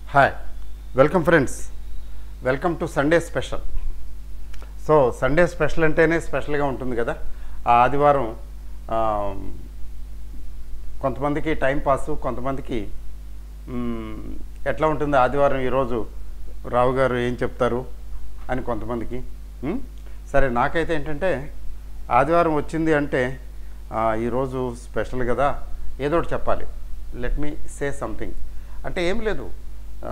Hi welcome friends welcome to Sunday special so Sunday special అంటేనే స్పెషల్గా ఉంటుంది కదా ఆ ఆదివారం ఆ, కొంతమందికి టైం పాస్ కొంతమందికి మ్, ఎట్లా ఉంటుంది ఆదివారం ఈరోజు రావు గారు ఏం చెప్తారు అని కొంతమందికి మ్? సరే నాకైతే ఏంటంటే ఆదివారం వచ్చింది అంటే ఆ, ఈరోజు స్పెషల్ కదా ఏదో ఒకటి చెప్పాలి లెట్ మీ సే సంథింగ్ అంటే ఏం లేదు ఆ,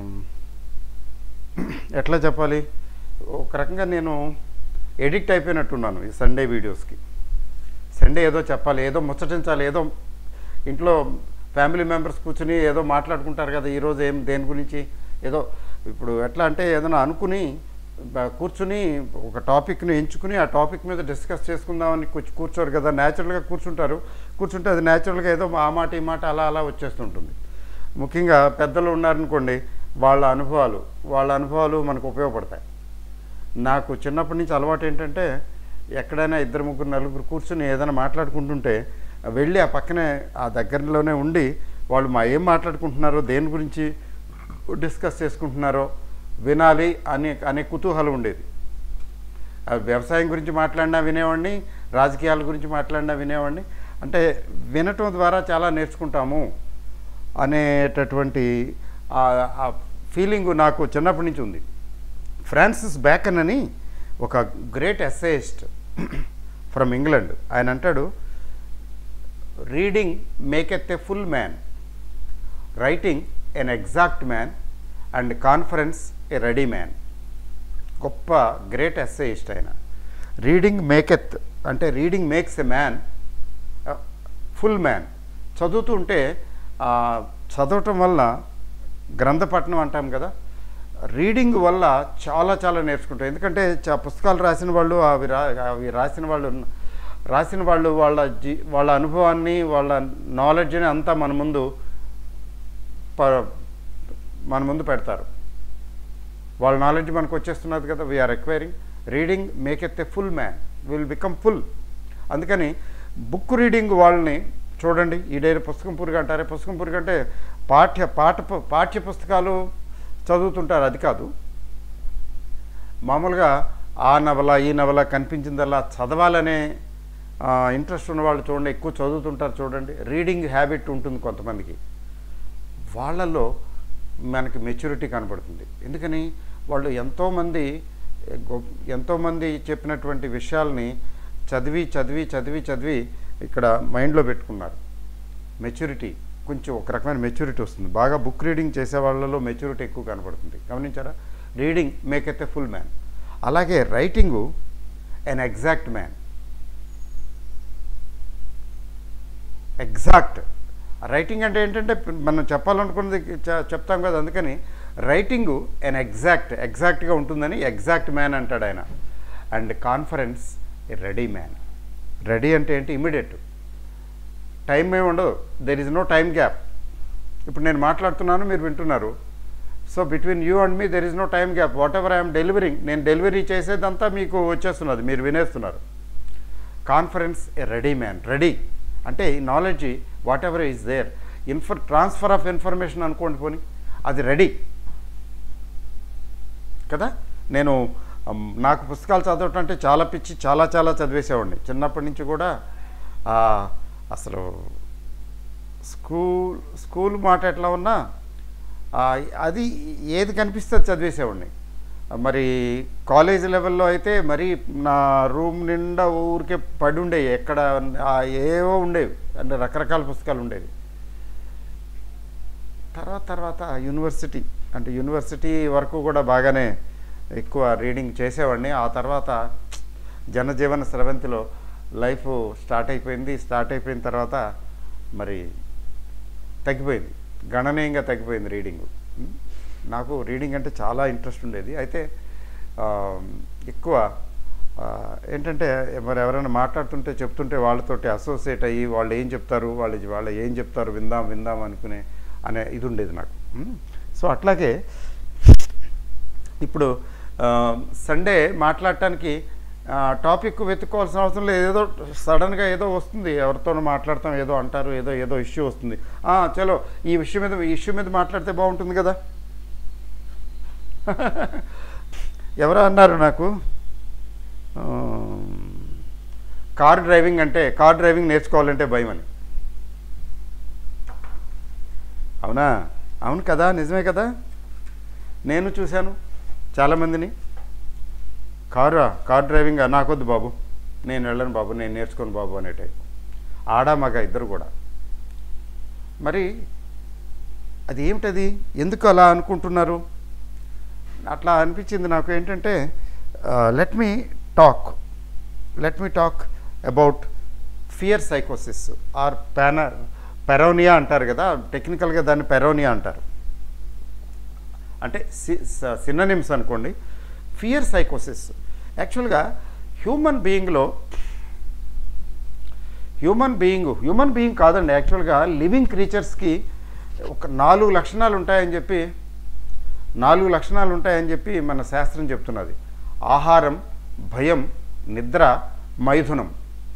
ఎట్లా చెప్పాలి ఒక రకంగా నేను ఎడిక్ట్ అయిపోయినట్టున్నాను ఈ సండే వీడియోస్కి సండే ఏదో చెప్పాలి ఏదో ముచ్చటించాలి ఏదో ఇంట్లో ఫ్యామిలీ మెంబర్స్ కూర్చుని ఏదో మాట్లాడుకుంటారు కదా ఈరోజు ఏం దేని గురించి ఏదో ఇప్పుడు ఎట్లా అంటే ఏదైనా అనుకుని బ- కూర్చుని ఒక టాపిక్ని ఎంచుకుని ఆ టాపిక్ మీద డిస్కస్ చేసుకుందామని కూర్చు కూర్చోరు కదా న్యాచురల్గా కూర్చుంటారు కూర్చుంటే అది న్యాచురల్గా ఏదో ఆ మాట ఈ మాట అలా అలా వచ్చేస్తుంటుంది ముఖ్యంగా పెద్దలు ఉన్నారనుకోండి వాళ్ళ అనుభవాలు వాళ్ళ అనుభవాలు మనకు ఉపయోగపడతాయి నాకు చిన్నప్పటి నుంచి అలవాటు ఏంటంటే ఎక్కడైనా ఇద్దరు ముగ్గురు నలుగురు కూర్చుని ఏదైనా మాట్లాడుకుంటుంటే వెళ్ళి ఆ పక్కనే ఆ దగ్గరలోనే ఉండి వాళ్ళు మా ఏం మాట్లాడుకుంటున్నారో దేని గురించి డిస్కస్ చేసుకుంటున్నారో వినాలి అనే అనే కుతూహలం ఉండేది ఆ వ్యవసాయం గురించి మాట్లాడినా వినేవాడిని రాజకీయాల గురించి మాట్లాడినా వినేవాడిని అంటే వినటం ద్వారా చాలా నేర్చుకుంటాము అనేటటువంటి ఆ- ఆ ఫీలింగ్ నాకు చిన్నప్పటి నుంచి ఉంది ఫ్రాన్సిస్ బ్యాకన్ అని ఒక గ్రేట్ ఎస్సేయిస్ట్ ఫ్రమ్ ఇంగ్లాండ్ ఆయన అంటాడు reading maketh a full man writing an exact man and conference a ready man గొప్ప గ్రేట్ ఎస్సేయిస్ట్ ఆయన రీడింగ్ మేకెత్ అంటే reading makes a man full man చదువుతుంటే ఆ, చదవటం వల్ల గ్రంథపట్నం అంటాం కదా రీడింగ్ వల్ల చాలా చాలా నేర్చుకుంటాం ఎందుకంటే చ- పుస్తకాలు రాసిన వాళ్ళు అవి రా అవి రాసిన వాళ్ళు ఉన్న- రాసిన వాళ్ళు వాళ్ళ జీ వాళ్ళ అనుభవాన్ని వాళ్ళ నాలెడ్జ్ని అంతా మన ముందు ప- మన ముందు పెడతారు వాళ్ళ నాలెడ్జ్ మనకు వచ్చేస్తున్నది కదా we are acquiring reading maketh a full man will become full అందుకని బుక్ రీడింగ్ వాళ్ళని చూడండి ఈ డైరీ పుస్తకం పురుగు అంటారే పుస్తకం పురుగు అంటే పాఠ్య పాఠ పు- పాఠ్య పుస్తకాలు చదువుతుంటారు అది కాదు మామూలుగా ఆ నవల ఈ నవల కనిపించిందల్లా చదవాలనే ఇంట్రెస్ట్ ఉన్న వాళ్ళు చూడండి ఎక్కువ చదువుతుంటారు చూడండి రీడింగ్ హ్యాబిట్ ఉంటుంది కొంతమందికి వాళ్ళల్లో మనకి మెచ్యూరిటీ కనబడుతుంది ఎందుకని వాళ్ళు ఎంతోమంది గొ- ఎంతోమంది చెప్పినటువంటి విషయాల్ని చదివి చదివి చదివి చదివి ఇక్కడ మైండ్లో పెట్టుకున్నారు మెచ్యూరిటీ కొంచెం ఒక రకమైన మెచ్యూరిటీ వస్తుంది బాగా బుక్ రీడింగ్ చేసే వాళ్ళలో మెచ్యూరిటీ ఎక్కువ కనబడుతుంది గమనించారా reading maketh a full man అలాగే writing an exact man exact writing అంటే ఏంటంటే మనం చెప్పాలనుకున్నది చె- చెప్తాం కదా అందుకని రైటింగు ఎన్ ఎగ్జాక్ట్ ఎగ్జాక్ట్గా ఉంటుందని ఎగ్జాక్ట్ మ్యాన్ అంటాడు ఆయన and conference A ready man ready అంటే ఏంటి ఇమీడియట్ టైం ఏమి ఉండదు there is no time gap ఇప్పుడు నేను మాట్లాడుతున్నాను మీరు వింటున్నారు so between you and me there is no time gap whatever I'm delivering నేను డెలివరీ చేసేదంతా మీకు వచ్చేస్తున్నది మీరు వినేస్తున్నారు కాన్ఫరెన్స్ ఏ రెడీ మ్యాన్ రెడీ అంటే ఈ knowledge whatever is there ఇన్ఫర్ ట్రాన్స్ఫర్ ఆఫ్ ఇన్ఫర్మేషన్ అనుకోండి పోని అది రెడీ కదా నేను అమ్, నాకు పుస్తకాలు చదవటం అంటే చాలా పిచ్చి చాలా చాలా చదివేసేవాడిని చిన్నప్పటి నుంచి కూడా ఆ, అసలు స్కూల్ స్కూల్ మాట ఎట్లా ఉన్నా ఆ, అది ఏది కనిపిస్తే అది చదివేసేవాడిని మరి కాలేజ్ లెవెల్లో అయితే మరి నా రూమ్ నిండా ఊరికే పడి ఉండేవి ఎక్కడ ఆ, ఏవో ఉండేవి అంటే రకరకాల పుస్తకాలు ఉండేవి తర్వాత తర్వాత యూనివర్సిటీ అంటే యూనివర్సిటీ వరకు కూడా బాగానే ఎక్కువ రీడింగ్ చేసేవాడిని ఆ తర్వాత జనజీవన స్రవంతిలో లైఫ్ స్టార్ట్ అయిపోయింది స్టార్ట్ అయిపోయిన తర్వాత మరి తగ్గిపోయింది గణనీయంగా తగ్గిపోయింది రీడింగ్ నాకు రీడింగ్ అంటే చాలా ఇంట్రెస్ట్ ఉండేది అయితే ఆ, ఎక్కువ ఆ, ఏంటంటే మరి ఎవరైనా మాట్లాడుతుంటే చెప్తుంటే వాళ్ళతోటి అసోసియేట్ అయ్యి వాళ్ళు ఏం చెప్తారు వాళ్ళు వాళ్ళు ఏం చెప్తారు విందాం విందాం అనుకునే అనే ఇది ఉండేది నాకు ఉమ్. సో అట్లాగే ఇప్పుడు ఆ, సండే మాట్లాడటానికి ఆ, టాపిక్ వెతుక్కోవాల్సిన అవసరం లేదు ఏదో సడన్గా ఏదో వస్తుంది ఎవరితోనో మాట్లాడతాం ఏదో అంటారు ఏదో ఏదో ఇష్యూ వస్తుంది ఆ, చలో ఈ విషయం మీద ఈ ఇష్యూ మీద మాట్లాడితే బాగుంటుంది కదా ఎవరో అన్నారు నాకు ఆ, కార్ డ్రైవింగ్ అంటే కార్ డ్రైవింగ్ నేర్చుకోవాలంటే భయం అని అవునా అవును కదా నిజమే కదా నేను చూశాను చాలామందిని కారు కార్ డ్రైవింగ్ నాకొద్దు బాబు నేను వెళ్ళను బాబు నేను నేర్చుకోను బాబు అనే టైప్ ఆడ మగ ఇద్దరు కూడా మరి అది ఏమిటది ఎందుకు అలా అనుకుంటున్నారు అట్లా అనిపించింది నాకు ఏంటంటే let me talk let me talk about fear సైకోసిస్ ఆర్ పాన పెరోనియా అంటారు కదా టెక్నికల్గా దాన్ని పెరోనియా అంటారు అంటే సిననిమ్స్ అనుకోండి ఫియర్ సైకోసిస్ యాక్చువల్గా హ్యూమన్ బీయింగ్లో హ్యూమన్ బీయింగ్ హ్యూమన్ బీయింగ్ కాదండి యాక్చువల్గా లివింగ్ క్రీచర్స్కి ఒక నాలుగు లక్షణాలు ఉంటాయని చెప్పి నాలుగు లక్షణాలు ఉంటాయని చెప్పి మన శాస్త్రం చెప్తున్నది ఆహారం భయం నిద్ర మైథునం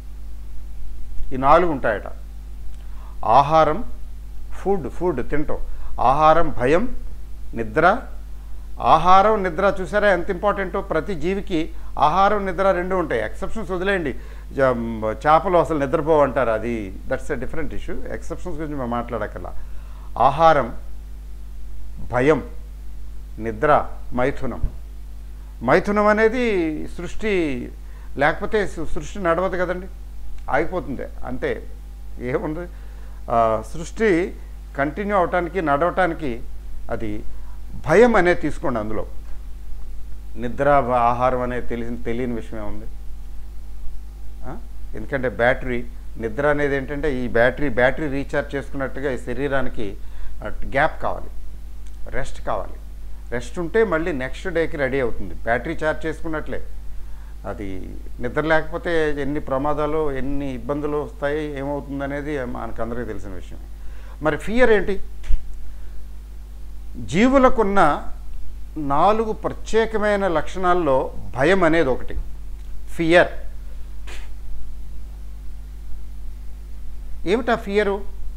ఈ నాలుగు ఉంటాయట ఆహారం ఫుడ్ ఫుడ్ తింటాం ఆహారం భయం నిద్ర ఆహారం నిద్ర చూసారా ఎంత ఇంపార్టెంటో ప్రతి జీవికి ఆహారం నిద్ర రెండు ఉంటాయి ఎక్సెప్షన్స్ వదిలేయండి జ- చేపలు అసలు నిద్రపోవంటారు అది that's a different issue exceptions గురించి మేము మాట్లాడకల్లా ఆహారం భయం నిద్ర మైథునం మైథునం అనేది సృష్టి లేకపోతే సు- సృష్టి నడవదు కదండి ఆగిపోతుంది అంతే ఏముంది ఆ, సృష్టి కంటిన్యూ అవటానికి నడవటానికి అది భయం అనేది తీసుకోండి అందులో నిద్ర భ- ఆహారం అనేది తెలియని తెలియని విషయం ఉంది ఎందుకంటే బ్యాటరీ నిద్ర అనేది ఏంటంటే ఈ బ్యాటరీ బ్యాటరీ రీఛార్జ్ చేసుకున్నట్టుగా ఈ శరీరానికి గ్యాప్ కావాలి రెస్ట్ కావాలి రెస్ట్ ఉంటే మళ్ళీ నెక్స్ట్ డేకి రెడీ అవుతుంది బ్యాటరీ ఛార్జ్ చేసుకున్నట్లే అది నిద్ర లేకపోతే ఎన్ని ప్రమాదాలు ఎన్ని ఇబ్బందులు వస్తాయి ఏమవుతుంది అనేది మనకందరికీ తెలిసిన విషయం మరి ఫియర్ ఏంటి జీవులకున్న నాలుగు ప్రత్యేకమైన లక్షణాల్లో భయం అనేది ఒకటి ఫియర్ ఏమిటా ఫియరు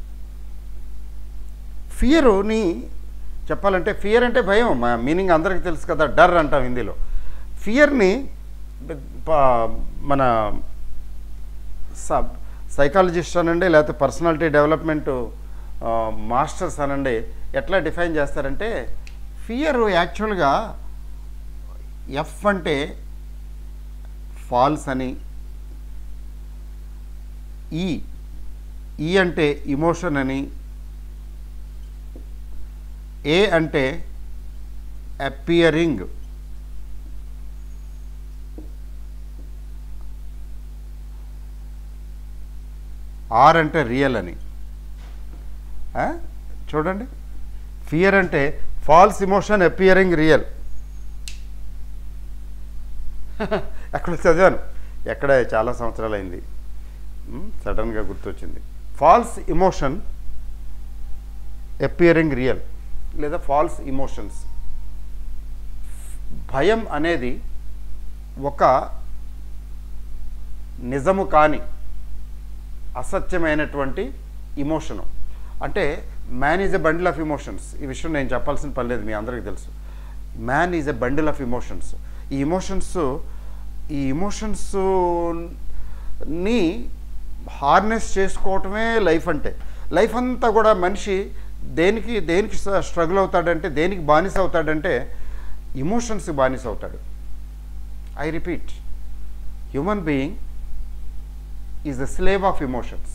ఫియరుని చెప్పాలంటే ఫియర్ అంటే భయం మా మీనింగ్ అందరికీ తెలుసు కదా డర్ అంటాం హిందీలో ఫియర్ని ప- మన సబ్ సైకాలజిస్ట్ అనండి లేకపోతే పర్సనాలిటీ డెవలప్మెంట్ మాస్టర్స్ అనండి ఎట్లా డిఫైన్ చేస్తారంటే ఫియర్ యాక్చువల్గా ఎఫ్ అంటే ఫాల్స్ అని ఈ ఈ అంటే ఇమోషన్ అని ఏ అంటే అపియరింగ్ ఆర్ అంటే రియల్ అని ఆ? చూడండి ఫియర్ అంటే ఫాల్స్ ఇమోషన్ అపియరింగ్ రియల్ ఎక్కడ చదివాను ఎక్కడ చాలా సంవత్సరాలు అయింది సడన్గా గుర్తొచ్చింది ఫాల్స్ ఇమోషన్ అపియరింగ్ రియల్ లేదా ఫాల్స్ ఇమోషన్స్ భయం అనేది ఒక నిజము కాని అసత్యమైనటువంటి ఇమోషను అంటే man is a bundle of emotions ఈ విషయం నేను చెప్పాల్సిన పని లేదు మీ అందరికీ తెలుసు man is a bundle of emotions ఈ ఇమోషన్స్ ఈ ఇమోషన్స్ ని హార్నెస్ చేసుకోవటమే లైఫ్ అంటే లైఫ్ అంతా కూడా మనిషి దేనికి దేనికి స్ట్రగుల్ అవుతాడంటే దేనికి బానిస అవుతాడంటే ఇమోషన్స్ బానిస అవుతాడు I repeat human being is the slave of emotions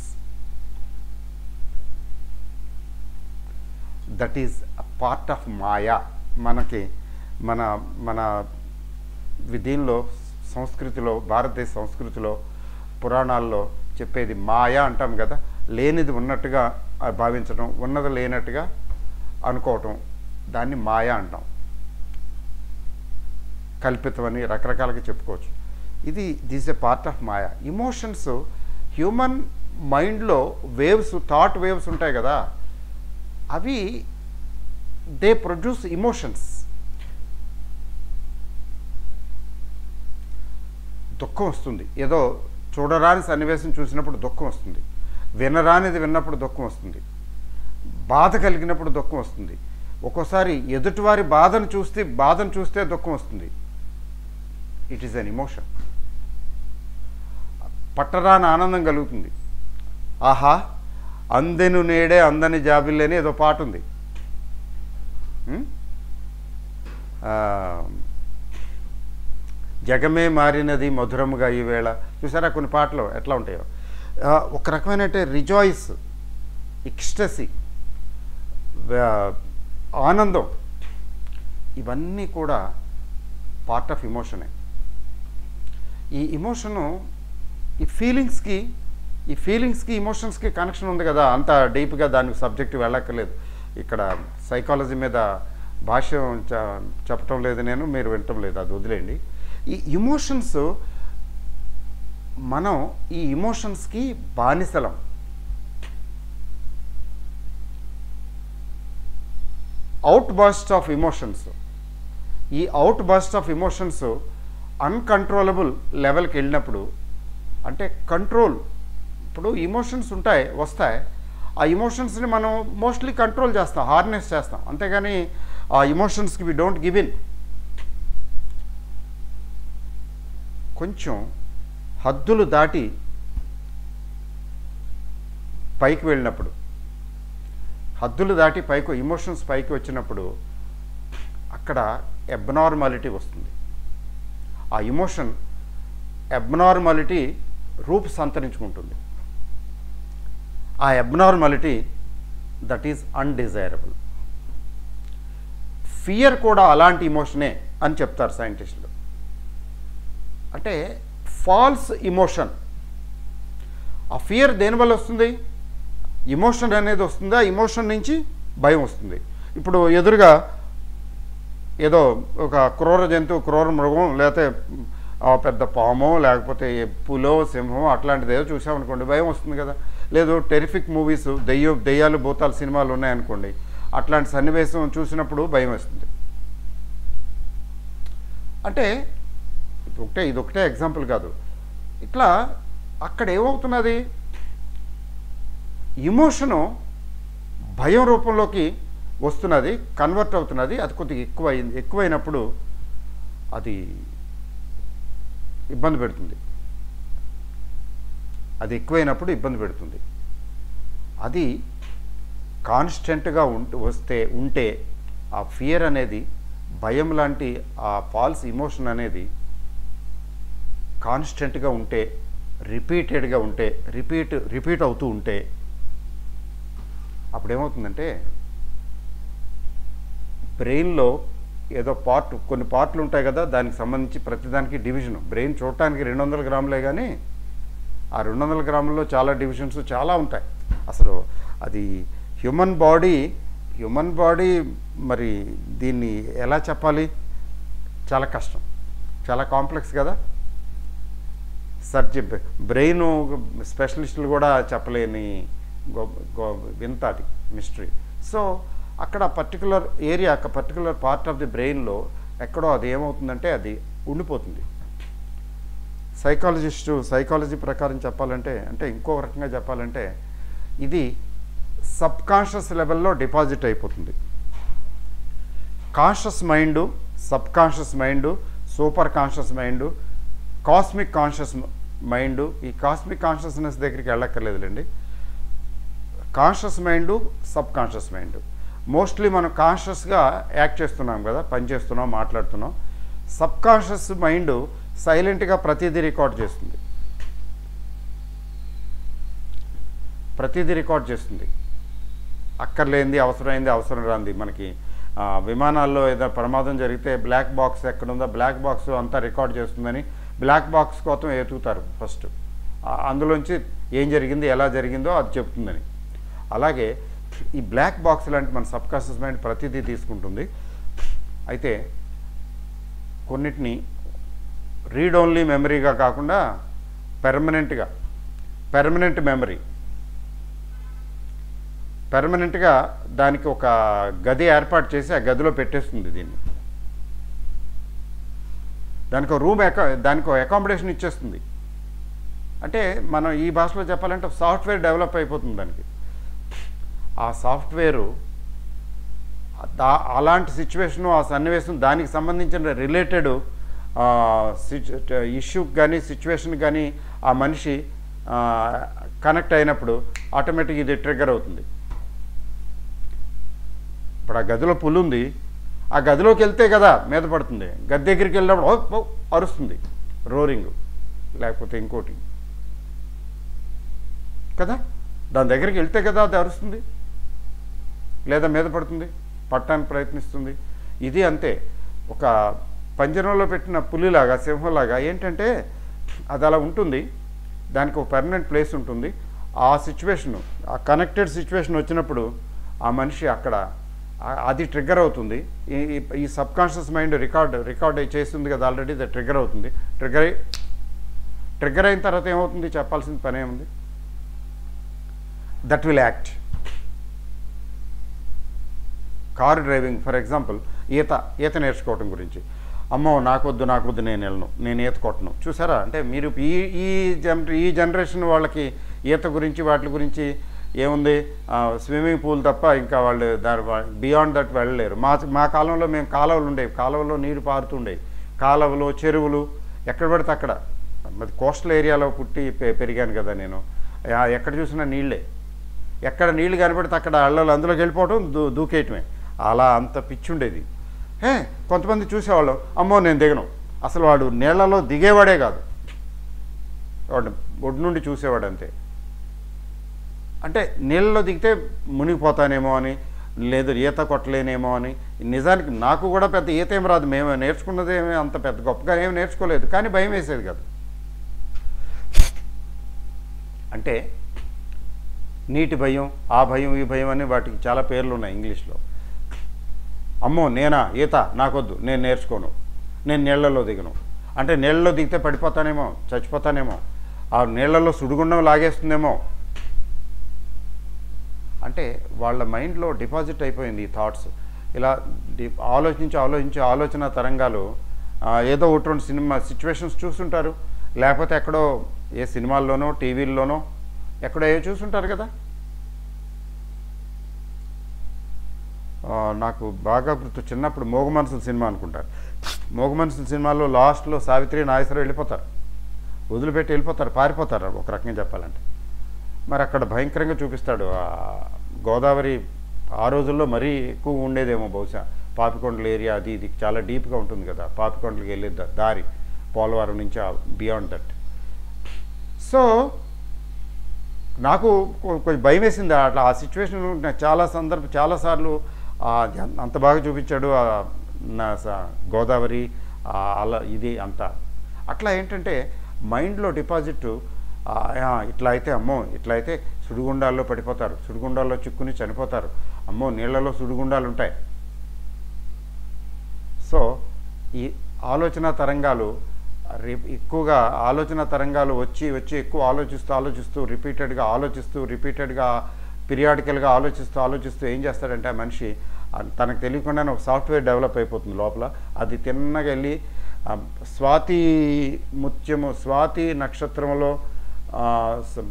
that is a part of maya మనకి మన మన వి- దీనిలో సంస్కృతిలో భారతదేశ సంస్కృతిలో పురాణాల్లో చెప్పేది మాయా అంటాం కదా లేనిది ఉన్నట్టుగా ఆ భావించడం ఉన్నది లేనట్టుగా అనుకోవటం దాన్ని మాయా అంటాం కల్పితం అని రకరకాలుగా చెప్పుకోవచ్చు ఇది this a part of maya emotions human మైండ్లో వేవ్స్ థాట్ వేవ్స్ ఉంటాయి కదా అవి దే ప్రొడ్యూస్ ఇమోషన్స్ దుఃఖం వస్తుంది ఏదో చూడరాని సన్నివేశం చూసినప్పుడు దుఃఖం వస్తుంది వినరానిది విన్నప్పుడు దుఃఖం వస్తుంది బాధ కలిగినప్పుడు దుఃఖం వస్తుంది ఒక్కోసారి ఎదుటివారి బాధను చూస్తే బాధను చూస్తే దుఃఖం వస్తుంది ఇట్ ఈస్ అన్ ఇమోషన్ పట్టరాని ఆనందం కలుగుతుంది ఆహా అందెను నేడే అందని జాబిల్లేని ఏదో పాట ఉంది ఉం? ఆ, జగమే మారినది మధురముగా ఈ వేళ చూసారా కొన్ని పాటలు ఎట్లా ఉంటాయో ఆ, ఒక రకమైన రిజాయిస్ ఎక్స్టసీ ఆనందం ఇవన్నీ కూడా పార్ట్ ఆఫ్ ఇమోషనే ఈ ఇమోషను ఈ ఫీలింగ్స్కి ఈ ఫీలింగ్స్కి ఇమోషన్స్కి కనెక్షన్ ఉంది కదా అంత డీప్గా దానికి సబ్జెక్ట్ వెళ్ళక్కర్లేదు ఇక్కడ సైకాలజీ మీద భాష్యం చ- చెప్పటం లేదు నేను మీరు వినటం లేదు అది వదిలేండి ఈ ఇమోషన్స్ మనం ఈ ఇమోషన్స్కి బానిసలం అవుట్ బస్ట్ ఆఫ్ ఇమోషన్స్ ఈ outburst of emotions uncontrollable లెవెల్కి వెళ్ళినప్పుడు అంటే కంట్రోల్ ఇప్పుడు ఇమోషన్స్ ఉంటాయి వస్తాయి ఆ ఇమోషన్స్ని మనం మోస్ట్లీ కంట్రోల్ చేస్తాం హార్నెస్ చేస్తాం అంతేగాని ఆ ఇమోషన్స్కి వి డోంట్ గివ్ ఇన్ కొంచెం హద్దులు దాటి పైకి వెళ్ళినప్పుడు హద్దులు దాటి పైకి ఇమోషన్స్ పైకి వచ్చినప్పుడు అక్కడ ఎబ్నార్మాలిటీ వస్తుంది ఆ ఇమోషన్ ఎబ్నార్మాలిటీ రూపు సంతరించుకుంటుంది ఆ abnormality that is undesirable fear కూడా అలాంటి ఇమోషనే అని చెప్తారు సైంటిస్టులు అంటే ఫాల్స్ ఇమోషన్ ఆ ఫియర్ దేనివల్ల వస్తుంది ఇమోషన్ అనేది వస్తుంది ఆ ఇమోషన్ నుంచి భయం వస్తుంది ఇప్పుడు ఎదురుగా ఏదో ఒక క్రూర జంతువు క్రూర మృగం లేకపోతే ఆ పెద్ద పామో లేకపోతే పులో సింహం అట్లాంటిది ఏదో చూసామనుకోండి భయం వస్తుంది కదా లేదు టెరిఫిక్ మూవీస్ దెయ్య దెయ్యాలు భూతాల సినిమాలు ఉన్నాయనుకోండి అట్లాంటి సన్నివేశం చూసినప్పుడు భయం వేస్తుంది అంటే ఇది ఒకటే ఇది ఒకటే ఎగ్జాంపుల్ కాదు ఇట్లా అక్కడ ఏమవుతున్నది ఇమోషను భయం రూపంలోకి వస్తున్నది కన్వర్ట్ అవుతున్నది అది కొద్దిగా ఎక్కువ ఎక్కువైనప్పుడు అది ఇబ్బంది పెడుతుంది అది ఎక్కువైనప్పుడు ఇబ్బంది పెడుతుంది అది కాన్స్టెంట్గా ఉంటూ వస్తే ఉంటే ఆ ఫియర్ అనేది భయం లాంటి ఆ ఫాల్స్ ఇమోషన్ అనేది కాన్స్టెంట్గా ఉంటే రిపీటెడ్గా ఉంటే రిపీట్ రిపీట్ అవుతూ ఉంటే అప్పుడేమవుతుందంటే బ్రెయిన్లో ఏదో పార్ట్ కొన్ని పార్ట్లు ఉంటాయి కదా దానికి సంబంధించి ప్రతిదానికి డివిజన్ బ్రెయిన్ చూడటానికి రెండు వందల గ్రాములే కానీ ఆ రెండు వందల గ్రాముల్లో చాలా డివిజన్స్ చాలా ఉంటాయి అసలు అది హ్యూమన్ బాడీ హ్యూమన్ బాడీ మరి దీన్ని ఎలా చెప్పాలి చాలా కష్టం చాలా కాంప్లెక్స్ కదా సర్జీ బ్రెయిన్ స్పెషలిస్టులు కూడా చెప్పలేని గొ- గొ- వింత అది మిస్టరీ సో అక్కడ particular area particular part of the బ్రెయిన్లో ఎక్కడో అది ఏమవుతుందంటే అది ఉండిపోతుంది సైకాలజిస్టు సైకాలజీ ప్రకారం చెప్పాలంటే అంటే ఇంకో రకంగా చెప్పాలంటే ఇది సబ్ కాన్షియస్ లెవెల్లో డిపాజిట్ అయిపోతుంది conscious mind subconscious mind superconscious mind cosmic conscious mind ఈ కాస్మిక్ కాన్షియస్నెస్ దగ్గరికి వెళ్ళక్కర్లేదులేండి conscious mind subconscious mind mostly మనం కాన్షియస్గా యాక్ట్ చేస్తున్నాం కదా పని చేస్తున్నాం మాట్లాడుతున్నాం సబ్ కాన్షియస్ మైండ్ సైలెంట్గా ప్రతిదీ రికార్డ్ చేస్తుంది ప్రతిదీ రికార్డ్ చేస్తుంది అక్కర్లేంది అవసరమైంది అవసరం రాంది మనకి ఆ, విమానాల్లో ఏదైనా ప్రమాదం జరిగితే బ్లాక్ బాక్స్ ఎక్కడ ఉందో బ్లాక్ బాక్స్ అంతా రికార్డ్ చేస్తుందని బ్లాక్ బాక్స్ కోసం ఎతుకుతారు ఫస్ట్ ఆ- అందులోంచి ఏం జరిగింది ఎలా జరిగిందో అది చెప్తుందని అలాగే ఈ బ్లాక్ బాక్స్ లాంటి మన సబ్ కాన్షియస్ మైండ్ ప్రతిదీ తీసుకుంటుంది అయితే కొన్నిటిని రీడ్ ఓన్లీ మెమరీగా కాకుండా పెర్మనెంట్గా పెర్మనెంట్ మెమరీ పెర్మనెంట్గా దానికి ఒక గది ఏర్పాటు చేసి ఆ గదిలో పెట్టేస్తుంది దీన్ని దానికి ఒక రూమ్ ఎకా దానికి ఒక అకామిడేషన్ ఇచ్చేస్తుంది అంటే మనం ఈ భాషలో చెప్పాలంటే సాఫ్ట్వేర్ డెవలప్ అయిపోతుంది దానికి ఆ సాఫ్ట్వేరు దా- అలాంటి సిచ్యువేషను ఆ సన్నివేశం దానికి సంబంధించిన రిలేటెడ్ ఇష్యూకి కానీ సిచ్యువేషన్ కానీ ఆ మనిషి కనెక్ట్ అయినప్పుడు ఆటోమేటిక్ ఇది ట్రిగ్గర్ అవుతుంది ఇప్పుడు ఆ గదిలో పులి ఉంది ఆ గదిలోకి వెళ్తే కదా మీద పడుతుంది గది దగ్గరికి వెళ్ళినప్పుడు ఓ, ఓ, అరుస్తుంది రోరింగ్ లేకపోతే ఇంకోటి కదా దాని దగ్గరికి వెళ్తే కదా అది అరుస్తుంది లేదా మీద పడుతుంది పట్టడానికి ప్రయత్నిస్తుంది ఇది అంతే ఒక పంజరంలో పెట్టిన పులిలాగా సింహంలాగా ఏంటంటే అది అలా ఉంటుంది దానికి ఒక పర్మనెంట్ ప్లేస్ ఉంటుంది ఆ సిచ్యువేషన్ ఆ కనెక్టెడ్ సిచ్యువేషన్ వచ్చినప్పుడు ఆ మనిషి అక్కడ ఆ- అది ట్రిగ్గర్ అవుతుంది ఈ- ఈ- ఈ subconscious mind record record చేస్తుంది కదా ఆల్రెడీ అది ట్రిగ్గర్ అవుతుంది ట్రిగ్గర్ అయి ట్రిగ్గర్ అయిన తర్వాత ఏమవుతుంది చెప్పాల్సిన పని ఏముంది that will act car driving for example ఈత ఈత నేర్చుకోవటం గురించి అమ్మో నాకొద్దు నాకొద్దు నేను వెళ్ళను నేను ఈత కొట్టను చూసారా అంటే మీరు ఈ ఈ జన్ ఈ జనరేషన్ వాళ్ళకి ఈత గురించి వాటి గురించి ఏముంది స్విమ్మింగ్ పూల్ తప్ప ఇంకా వాళ్ళు దాని బియాండ్ దట్ వెళ్ళలేరు మా మా కాలంలో మేము కాలువలు ఉండేవి కాలువలో నీరు పారుతుండేవి కాలువలు చెరువులు ఎక్కడ పడితే అక్కడ మరి కోస్టల్ ఏరియాలో పుట్టి పె- పెరిగాను కదా నేను ఆ, ఎక్కడ చూసినా నీళ్ళే ఎక్కడ నీళ్లు కనబడితే అక్కడ అళ్ళలు అందులోకి వెళ్ళిపోవడం దూ దూకేయటమే అలా అంత పిచ్చి ఉండేది హే కొంతమంది చూసేవాళ్ళం అమ్మో నేను దిగను అసలు వాడు నీళ్లలో దిగేవాడే కాదు వాడు ఒడ్డు నుండి చూసేవాడు అంతే అంటే నీళ్ళలో దిగితే మునిగిపోతానేమో అని లేదు ఈత కొట్టలేనేమో అని నిజానికి నాకు కూడా పెద్ద ఈత ఏం రాదు మేము నేర్చుకున్నది ఏమీ అంత పెద్ద గొప్పగా ఏమి నేర్చుకోలేదు కానీ భయం వేసేది కాదు అంటే నీటి భయం ఆ భయం ఈ భయం అని వాటికి చాలా పేర్లు ఉన్నాయి ఇంగ్లీష్లో అమ్మో నేనా ఈత నాకొద్దు నేను నేర్చుకోను నేను నీళ్లలో దిగను అంటే నీళ్ళలో దిగితే పడిపోతానేమో చచ్చిపోతానేమో ఆ నీళ్లలో సుడిగుండం లాగేస్తుందేమో అంటే వాళ్ళ మైండ్లో డిపాజిట్ అయిపోయింది ఈ థాట్స్ ఇలా డి ఆలోచించి ఆలోచించి ఆలోచన తరంగాలు ఆ, ఏదో ఒకటి రెండు సినిమా సిచ్యువేషన్స్ చూస్తుంటారు లేకపోతే ఎక్కడో ఏ సినిమాల్లోనో టీవీల్లోనో ఎక్కడో ఏ చూస్తుంటారు కదా ఆ, నాకు బాగా గుర్తు చిన్నప్పుడు మోగ మనసుల సినిమా అనుకుంటారు మోగ మనసుల సినిమాలో లాస్ట్లో సావిత్రి నాగేశ్వరరావు వెళ్ళిపోతారు వదిలిపెట్టి వెళ్ళిపోతారు పారిపోతారు ఒక రకంగా చెప్పాలంటే మరి అక్కడ భయంకరంగా చూపిస్తాడు ఆ గోదావరి ఆ రోజుల్లో మరీ ఎక్కువ ఉండేదేమో బహుశా పాపికొండల ఏరియా అది ఇది చాలా డీప్గా ఉంటుంది కదా పాపికొండలకి వెళ్ళే దా- దారి పోలవరం నుంచి బియాండ్ దట్ సో నాకు కొ- కొంచెం భయం వేసింది అట్లా ఆ సిచ్యువేషన్ నాకు చాలా సందర్భం చాలాసార్లు ఆ, ఎన్- అంత బాగా చూపించాడు ఆ, నా స- గోదావరి ఆ, అలా ఇది అంతా అట్లా ఏంటంటే మైండ్లో డిపాజిట్ ఆ, ఆ, ఇట్లా అయితే అమ్మో ఇట్లా అయితే సుడిగుండాల్లో పడిపోతారు సుడిగుండాల్లో చిక్కుని చనిపోతారు అమ్మో నీళ్ళలో సుడిగుండాలు ఉంటాయి సో ఈ ఆలోచన తరంగాలు రి- ఎక్కువగా ఆలోచన తరంగాలు వచ్చి వచ్చి ఎక్కువ ఆలోచిస్తూ ఆలోచిస్తూ రిపీటెడ్గా ఆలోచిస్తూ రిపీటెడ్గా పీరియాడికల్గా ఆలోచిస్తూ ఆలోచిస్తూ ఏం చేస్తాడంటే ఆ మనిషి ఆ తనకు తెలియకుండానే ఒక సాఫ్ట్వేర్ డెవలప్ అయిపోతుంది లోపల అది తిన్నగా వెళ్ళి ఆ, స్వాతి ముత్యము స్వాతి నక్షత్రంలో ఆ, స-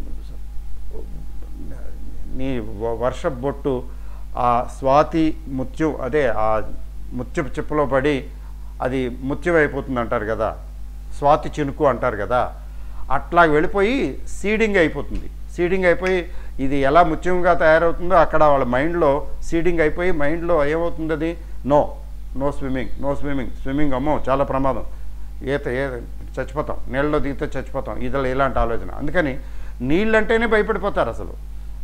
నీ వ- వర్ష బొట్టు ఆ స్వాతి ముత్యం అదే ఆ ముత్యపు చెప్పులో పడి అది ముత్యం అయిపోతుంది అంటారు కదా స్వాతి చినుకు అంటారు కదా అట్లా వెళ్ళిపోయి సీడింగ్ అయిపోతుంది సీడింగ్ అయిపోయి ఇది ఎలా ముత్యంగా తయారవుతుందో అక్కడ వాళ్ళ మైండ్లో సీడింగ్ అయిపోయి మైండ్లో ఏమవుతుంది అది no no swimming no swimming swimming అమ్మో చాలా ప్రమాదం ఈత ఏ చచ్చిపోతాం నీళ్ళలో దిగితే చచ్చిపోతాం ఇదిలో ఇలాంటి ఆలోచన అందుకని నీళ్ళంటేనే భయపడిపోతారు అసలు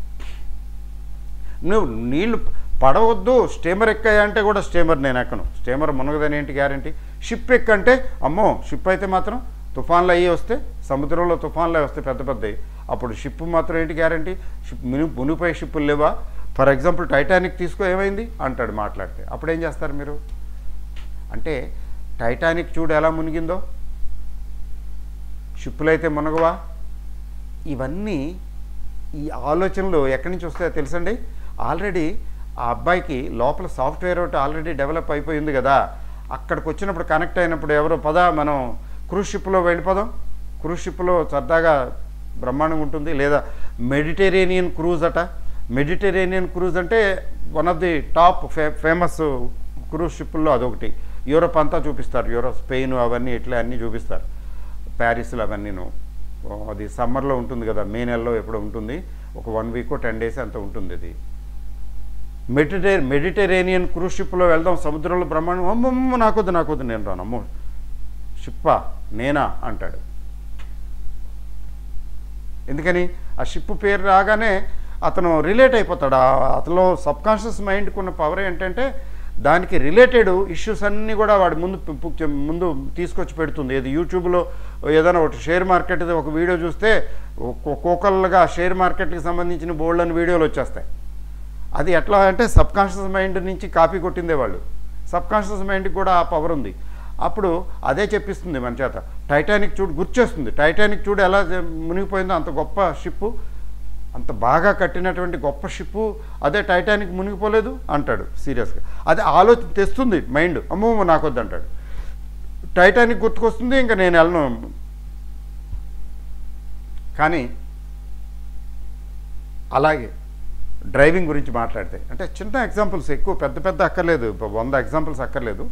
నువ్వు నీళ్లు పడవద్దు స్టీమర్ ఎక్కాయంటే కూడా స్టీమర్ నేను ఎక్కను స్టీమర్ మునగదని ఏంటి గ్యారంటీ షిప్ ఎక్కంటే అమ్మో షిప్ అయితే మాత్రం తుఫాన్లు అయ్యి వస్తే సముద్రంలో తుఫాన్లు అవి వస్తే పెద్ద పెద్దవి అప్పుడు షిప్ మాత్రం ఏంటి గ్యారంటీ షిప్ ముని మునిపోయే షిప్పులు లేవా ఫర్ ఎగ్జాంపుల్ టైటానిక్ తీసుకో ఏమైంది అంటాడు మాట్లాడితే అప్పుడు ఏం చేస్తారు మీరు అంటే టైటానిక్ చూడు ఎలా మునిగిందో షిప్పులు అయితే మునగవా ఇవన్నీ ఈ ఆలోచనలు ఎక్కడి నుంచి వస్తాయో తెలుసండి ఆల్రెడీ ఆ అబ్బాయికి లోపల సాఫ్ట్వేర్ ఒకటి ఆల్రెడీ డెవలప్ అయిపోయింది కదా అక్కడికి వచ్చినప్పుడు కనెక్ట్ అయినప్పుడు ఎవరో పద మనం క్రూజ్ షిప్లో వెళ్ళిపోదాం క్రూజ్ షిప్లో సరదాగా బ్రహ్మాండంగా ఉంటుంది లేదా మెడిటేరేనియన్ క్రూజ్ అట మెడిటరేనియన్ క్రూజ్ అంటే వన్ ఆఫ్ ది టాప్ ఫే ఫేమస్ క్రూజ్ షిప్పుల్లో అదొకటి యూరోప్ అంతా చూపిస్తారు యూరోప్ స్పెయిన్ అవన్నీ ఇట్లా అన్నీ చూపిస్తారు ప్యారిస్లో అవన్నీను ఓ, అది సమ్మర్లో ఉంటుంది కదా మే నెలలో ఎప్పుడో ఉంటుంది ఒక వన్ వీక్ టెన్ డేస్ అంత ఉంటుంది అది మెడిటే మెడిటరేనియన్ క్రూజ్ షిప్లో వెళ్దాం సముద్రంలో బ్రహ్మాండం అమ్మమ్మ నాకొద్దు నాకొద్దు నేను రాను అమ్మో షిప్పా నేనా అంటాడు ఎందుకని ఆ షిప్ పేరు రాగానే అతను రిలేట్ అయిపోతాడు ఆ- అతను సబ్కాన్షియస్ మైండ్కి ఉన్న పవర్ ఏంటంటే దానికి రిలేటెడ్ ఇష్యూస్ అన్నీ కూడా వాడి ముందు పు- పు- ముందు తీసుకొచ్చి పెడుతుంది ఏది యూట్యూబ్లో ఏదైనా ఒకటి షేర్ మార్కెట్ ఒక వీడియో చూస్తే ఒక్కొక్కళ్ళగా షేర్ మార్కెట్కి సంబంధించిన బోల్డ్ అని వీడియోలు వచ్చేస్తాయి అది ఎట్లా అంటే సబ్ కాన్షియస్ మైండ్ నుంచి కాపీ కొట్టిందే వాళ్ళు సబ్ కాన్షియస్ మైండ్కి కూడా ఆ పవర్ ఉంది అప్పుడు అదే చెప్పిస్తుంది మన చేత టైటానిక్ చూడు గుర్చేస్తుంది టైటానిక్ చూడు ఎలా జ- మునిగిపోయిందో అంత గొప్ప షిప్పు అంత బాగా కట్టినటువంటి గొప్ప షిప్పు అదే టైటానిక్ మునిగిపోలేదు అంటాడు సీరియస్గా అది ఆలోచన తెస్తుంది మైండ్ అమ్మో నాకొద్దు అంటాడు టైటానిక్ గుర్తుకొస్తుంది ఇంకా నేను వెళ్ళను కానీ అలాగే డ్రైవింగ్ గురించి మాట్లాడితే అంటే చిన్న ఎగ్జాంపుల్స్ ఎక్కువ పెద్ద పెద్ద అక్కర్లేదు ఇప్పుడు వంద ఎగ్జాంపుల్స్ అక్కర్లేదు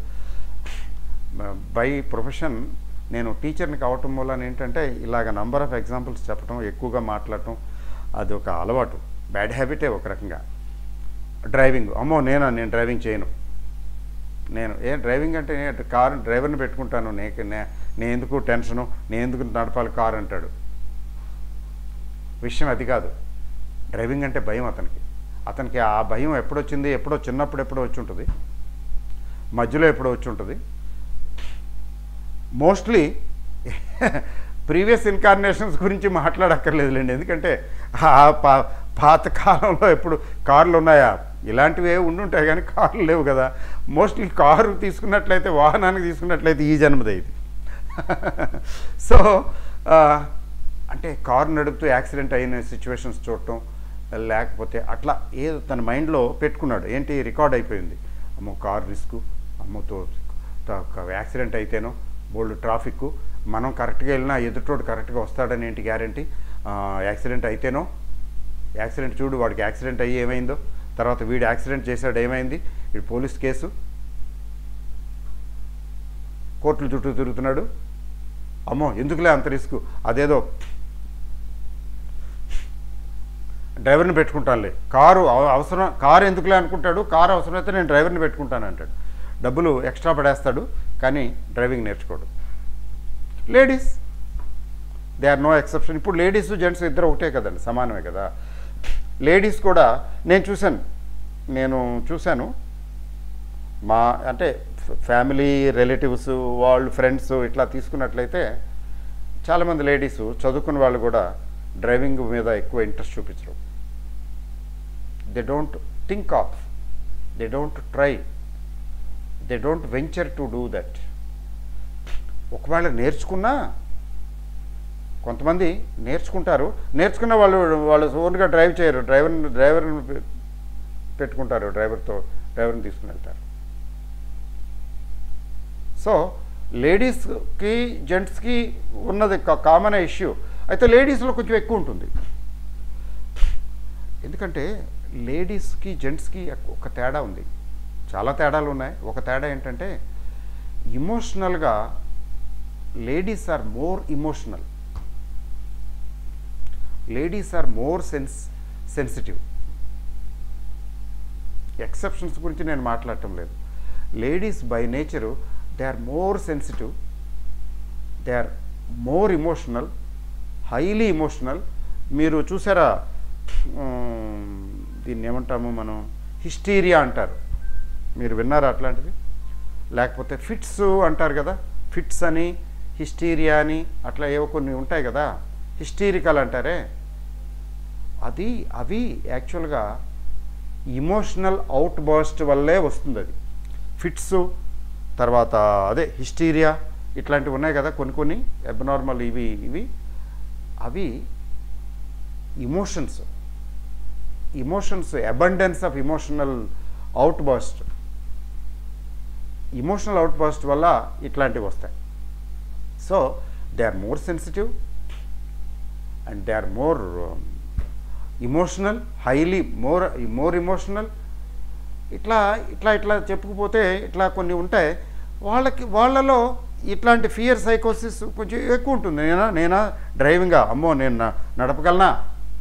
బై ప్రొఫెషన్ నేను టీచర్ని కావటం వల్ల ఏంటంటే ఇలాగ నంబర్ ఆఫ్ ఎగ్జాంపుల్స్ చెప్పడం ఎక్కువగా మాట్లాడటం అది ఒక అలవాటు బ్యాడ్ హ్యాబిటే ఒక రకంగా డ్రైవింగ్ అమ్మో నేనా నేను డ్రైవింగ్ చేయను నేను ఏ డ్రైవింగ్ అంటే నేను కారు డ్రైవర్ని పెట్టుకుంటాను నేను నేను ఎందుకు టెన్షను నేను ఎందుకు నడపాలి కారు అంటాడు విషయం అది కాదు డ్రైవింగ్ అంటే భయం అతనికి అతనికి ఆ భయం ఎప్పుడొచ్చింది ఎప్పుడో చిన్నప్పుడు ఎప్పుడో వచ్చి ఉంటుంది మధ్యలో ఎప్పుడో వచ్చి ఉంటుంది మోస్ట్లీ ప్రీవియస్ ఇన్కార్నేషన్స్ గురించి మాట్లాడక్కర్లేదులేండి ఎందుకంటే ఆ పా పాత కాలంలో ఎప్పుడు కార్లు ఉన్నాయా ఇలాంటివి ఏ ఉండుంటాయి కానీ కార్లు లేవు కదా మోస్ట్లీ కారు తీసుకున్నట్లయితే వాహనానికి తీసుకున్నట్లయితే ఈ జన్మదే ఇది సో అంటే కారు నడుపుతూ యాక్సిడెంట్ అయిన సిచ్యువేషన్స్ చూడటం లేకపోతే అట్లా ఏదో తన మైండ్లో పెట్టుకున్నాడు ఏంటి రికార్డ్ అయిపోయింది అమ్మో కారు రిస్క్ అమ్మతో యాక్సిడెంట్ అయితేనో బోల్డ్ ట్రాఫిక్ మనం కరెక్ట్గా వెళ్ళినా ఎదుటోడు కరెక్ట్గా వస్తాడని ఏంటి గ్యారంటీ యాక్సిడెంట్ అయితేనో యాక్సిడెంట్ చూడు వాడికి యాక్సిడెంట్ అయ్యి ఏమైందో తర్వాత వీడు యాక్సిడెంట్ చేశాడు ఏమైంది వీడు పోలీస్ కేసు కోర్టుల చుట్టూ తిరుగుతున్నాడు అమ్మో ఎందుకులే అంత రిస్క్ అదేదో డ్రైవర్ని పెట్టుకుంటానులే కారు అవ- అవసరం కారు ఎందుకులే అనుకుంటాడు కారు అవసరమైతే నేను డ్రైవర్ని పెట్టుకుంటాను అంటాడు డబ్బులు ఎక్స్ట్రా పడేస్తాడు కానీ డ్రైవింగ్ నేర్చుకోడు ladies they are no exception ఇప్పుడు లేడీస్ జెంట్స్ ఇద్దరు ఒకటే కదండి సమానమే కదా లేడీస్ కూడా నేను చూశాను నేను చూశాను మా అంటే ఫ్యామిలీ రిలేటివ్స్ వాళ్ళు ఫ్రెండ్స్ ఇట్లా తీసుకున్నట్లయితే చాలామంది లేడీస్ చదువుకున్న వాళ్ళు కూడా డ్రైవింగ్ మీద ఎక్కువ ఇంట్రెస్ట్ చూపించరు they don't think of they don't try they don't venture to do that ఒకవేళ నేర్చుకున్నా కొంతమంది నేర్చుకుంటారు నేర్చుకున్న వాళ్ళు వాళ్ళు ఓన్గా డ్రైవ్ చేయరు డ్రైవర్ని డ్రైవర్ని పె- పెట్టుకుంటారు డ్రైవర్తో డ్రైవర్ని తీసుకుని వెళ్తారు సో లేడీస్కి జెంట్స్కి ఉన్నది కామన్ ఇష్యూ అయితే లేడీస్లో కొంచెం ఎక్కువ ఉంటుంది ఎందుకంటే లేడీస్కి జెంట్స్కి ఒక తేడా ఉంది చాలా తేడాలు ఉన్నాయి ఒక తేడా ఏంటంటే ఇమోషనల్గా ladies are more emotional ladies are more sense sensitive exceptions గురించి నేను మాట్లాడటం లేదు ladies by nature they are more sensitive they are more emotional highly emotional మీరు చూసారా ఉమ్, దీన్ని ఏమంటాము మనం హిస్టీరియా అంటారు మీరు విన్నారా అట్లాంటిది లేకపోతే ఫిట్స్ అంటారు కదా ఫిట్స్ అని హిస్టీరియా అని అట్లా ఏవో కొన్ని ఉంటాయి కదా హిస్టీరికల్ అంటారే అది అవి యాక్చువల్గా ఇమోషనల్ అవుట్ బర్స్ట్ వల్లే వస్తుంది అది ఫిట్స్ తర్వాత అదే హిస్టీరియా ఇట్లాంటివి ఉన్నాయి కదా కొన్ని కొన్ని అబ్నార్మల్ ఇవి ఇవి అవి emotions emotions abundance of emotional outburst emotional outburst వల్ల ఇట్లాంటివి వస్తాయి so they are more sensitive and they are more emotional highly more more emotional ఇట్లా ఇట్లా ఇట్లా చెప్పుకుపోతే ఇట్లా కొన్ని ఉంటాయి వాళ్ళకి వాళ్ళలో ఇట్లాంటి ఫియర్ సైకోసిస్ కొంచెం ఎక్కువ ఉంటుంది నేనా నేనా డ్రైవింగా అమ్మో నేను నా- నడపగలనా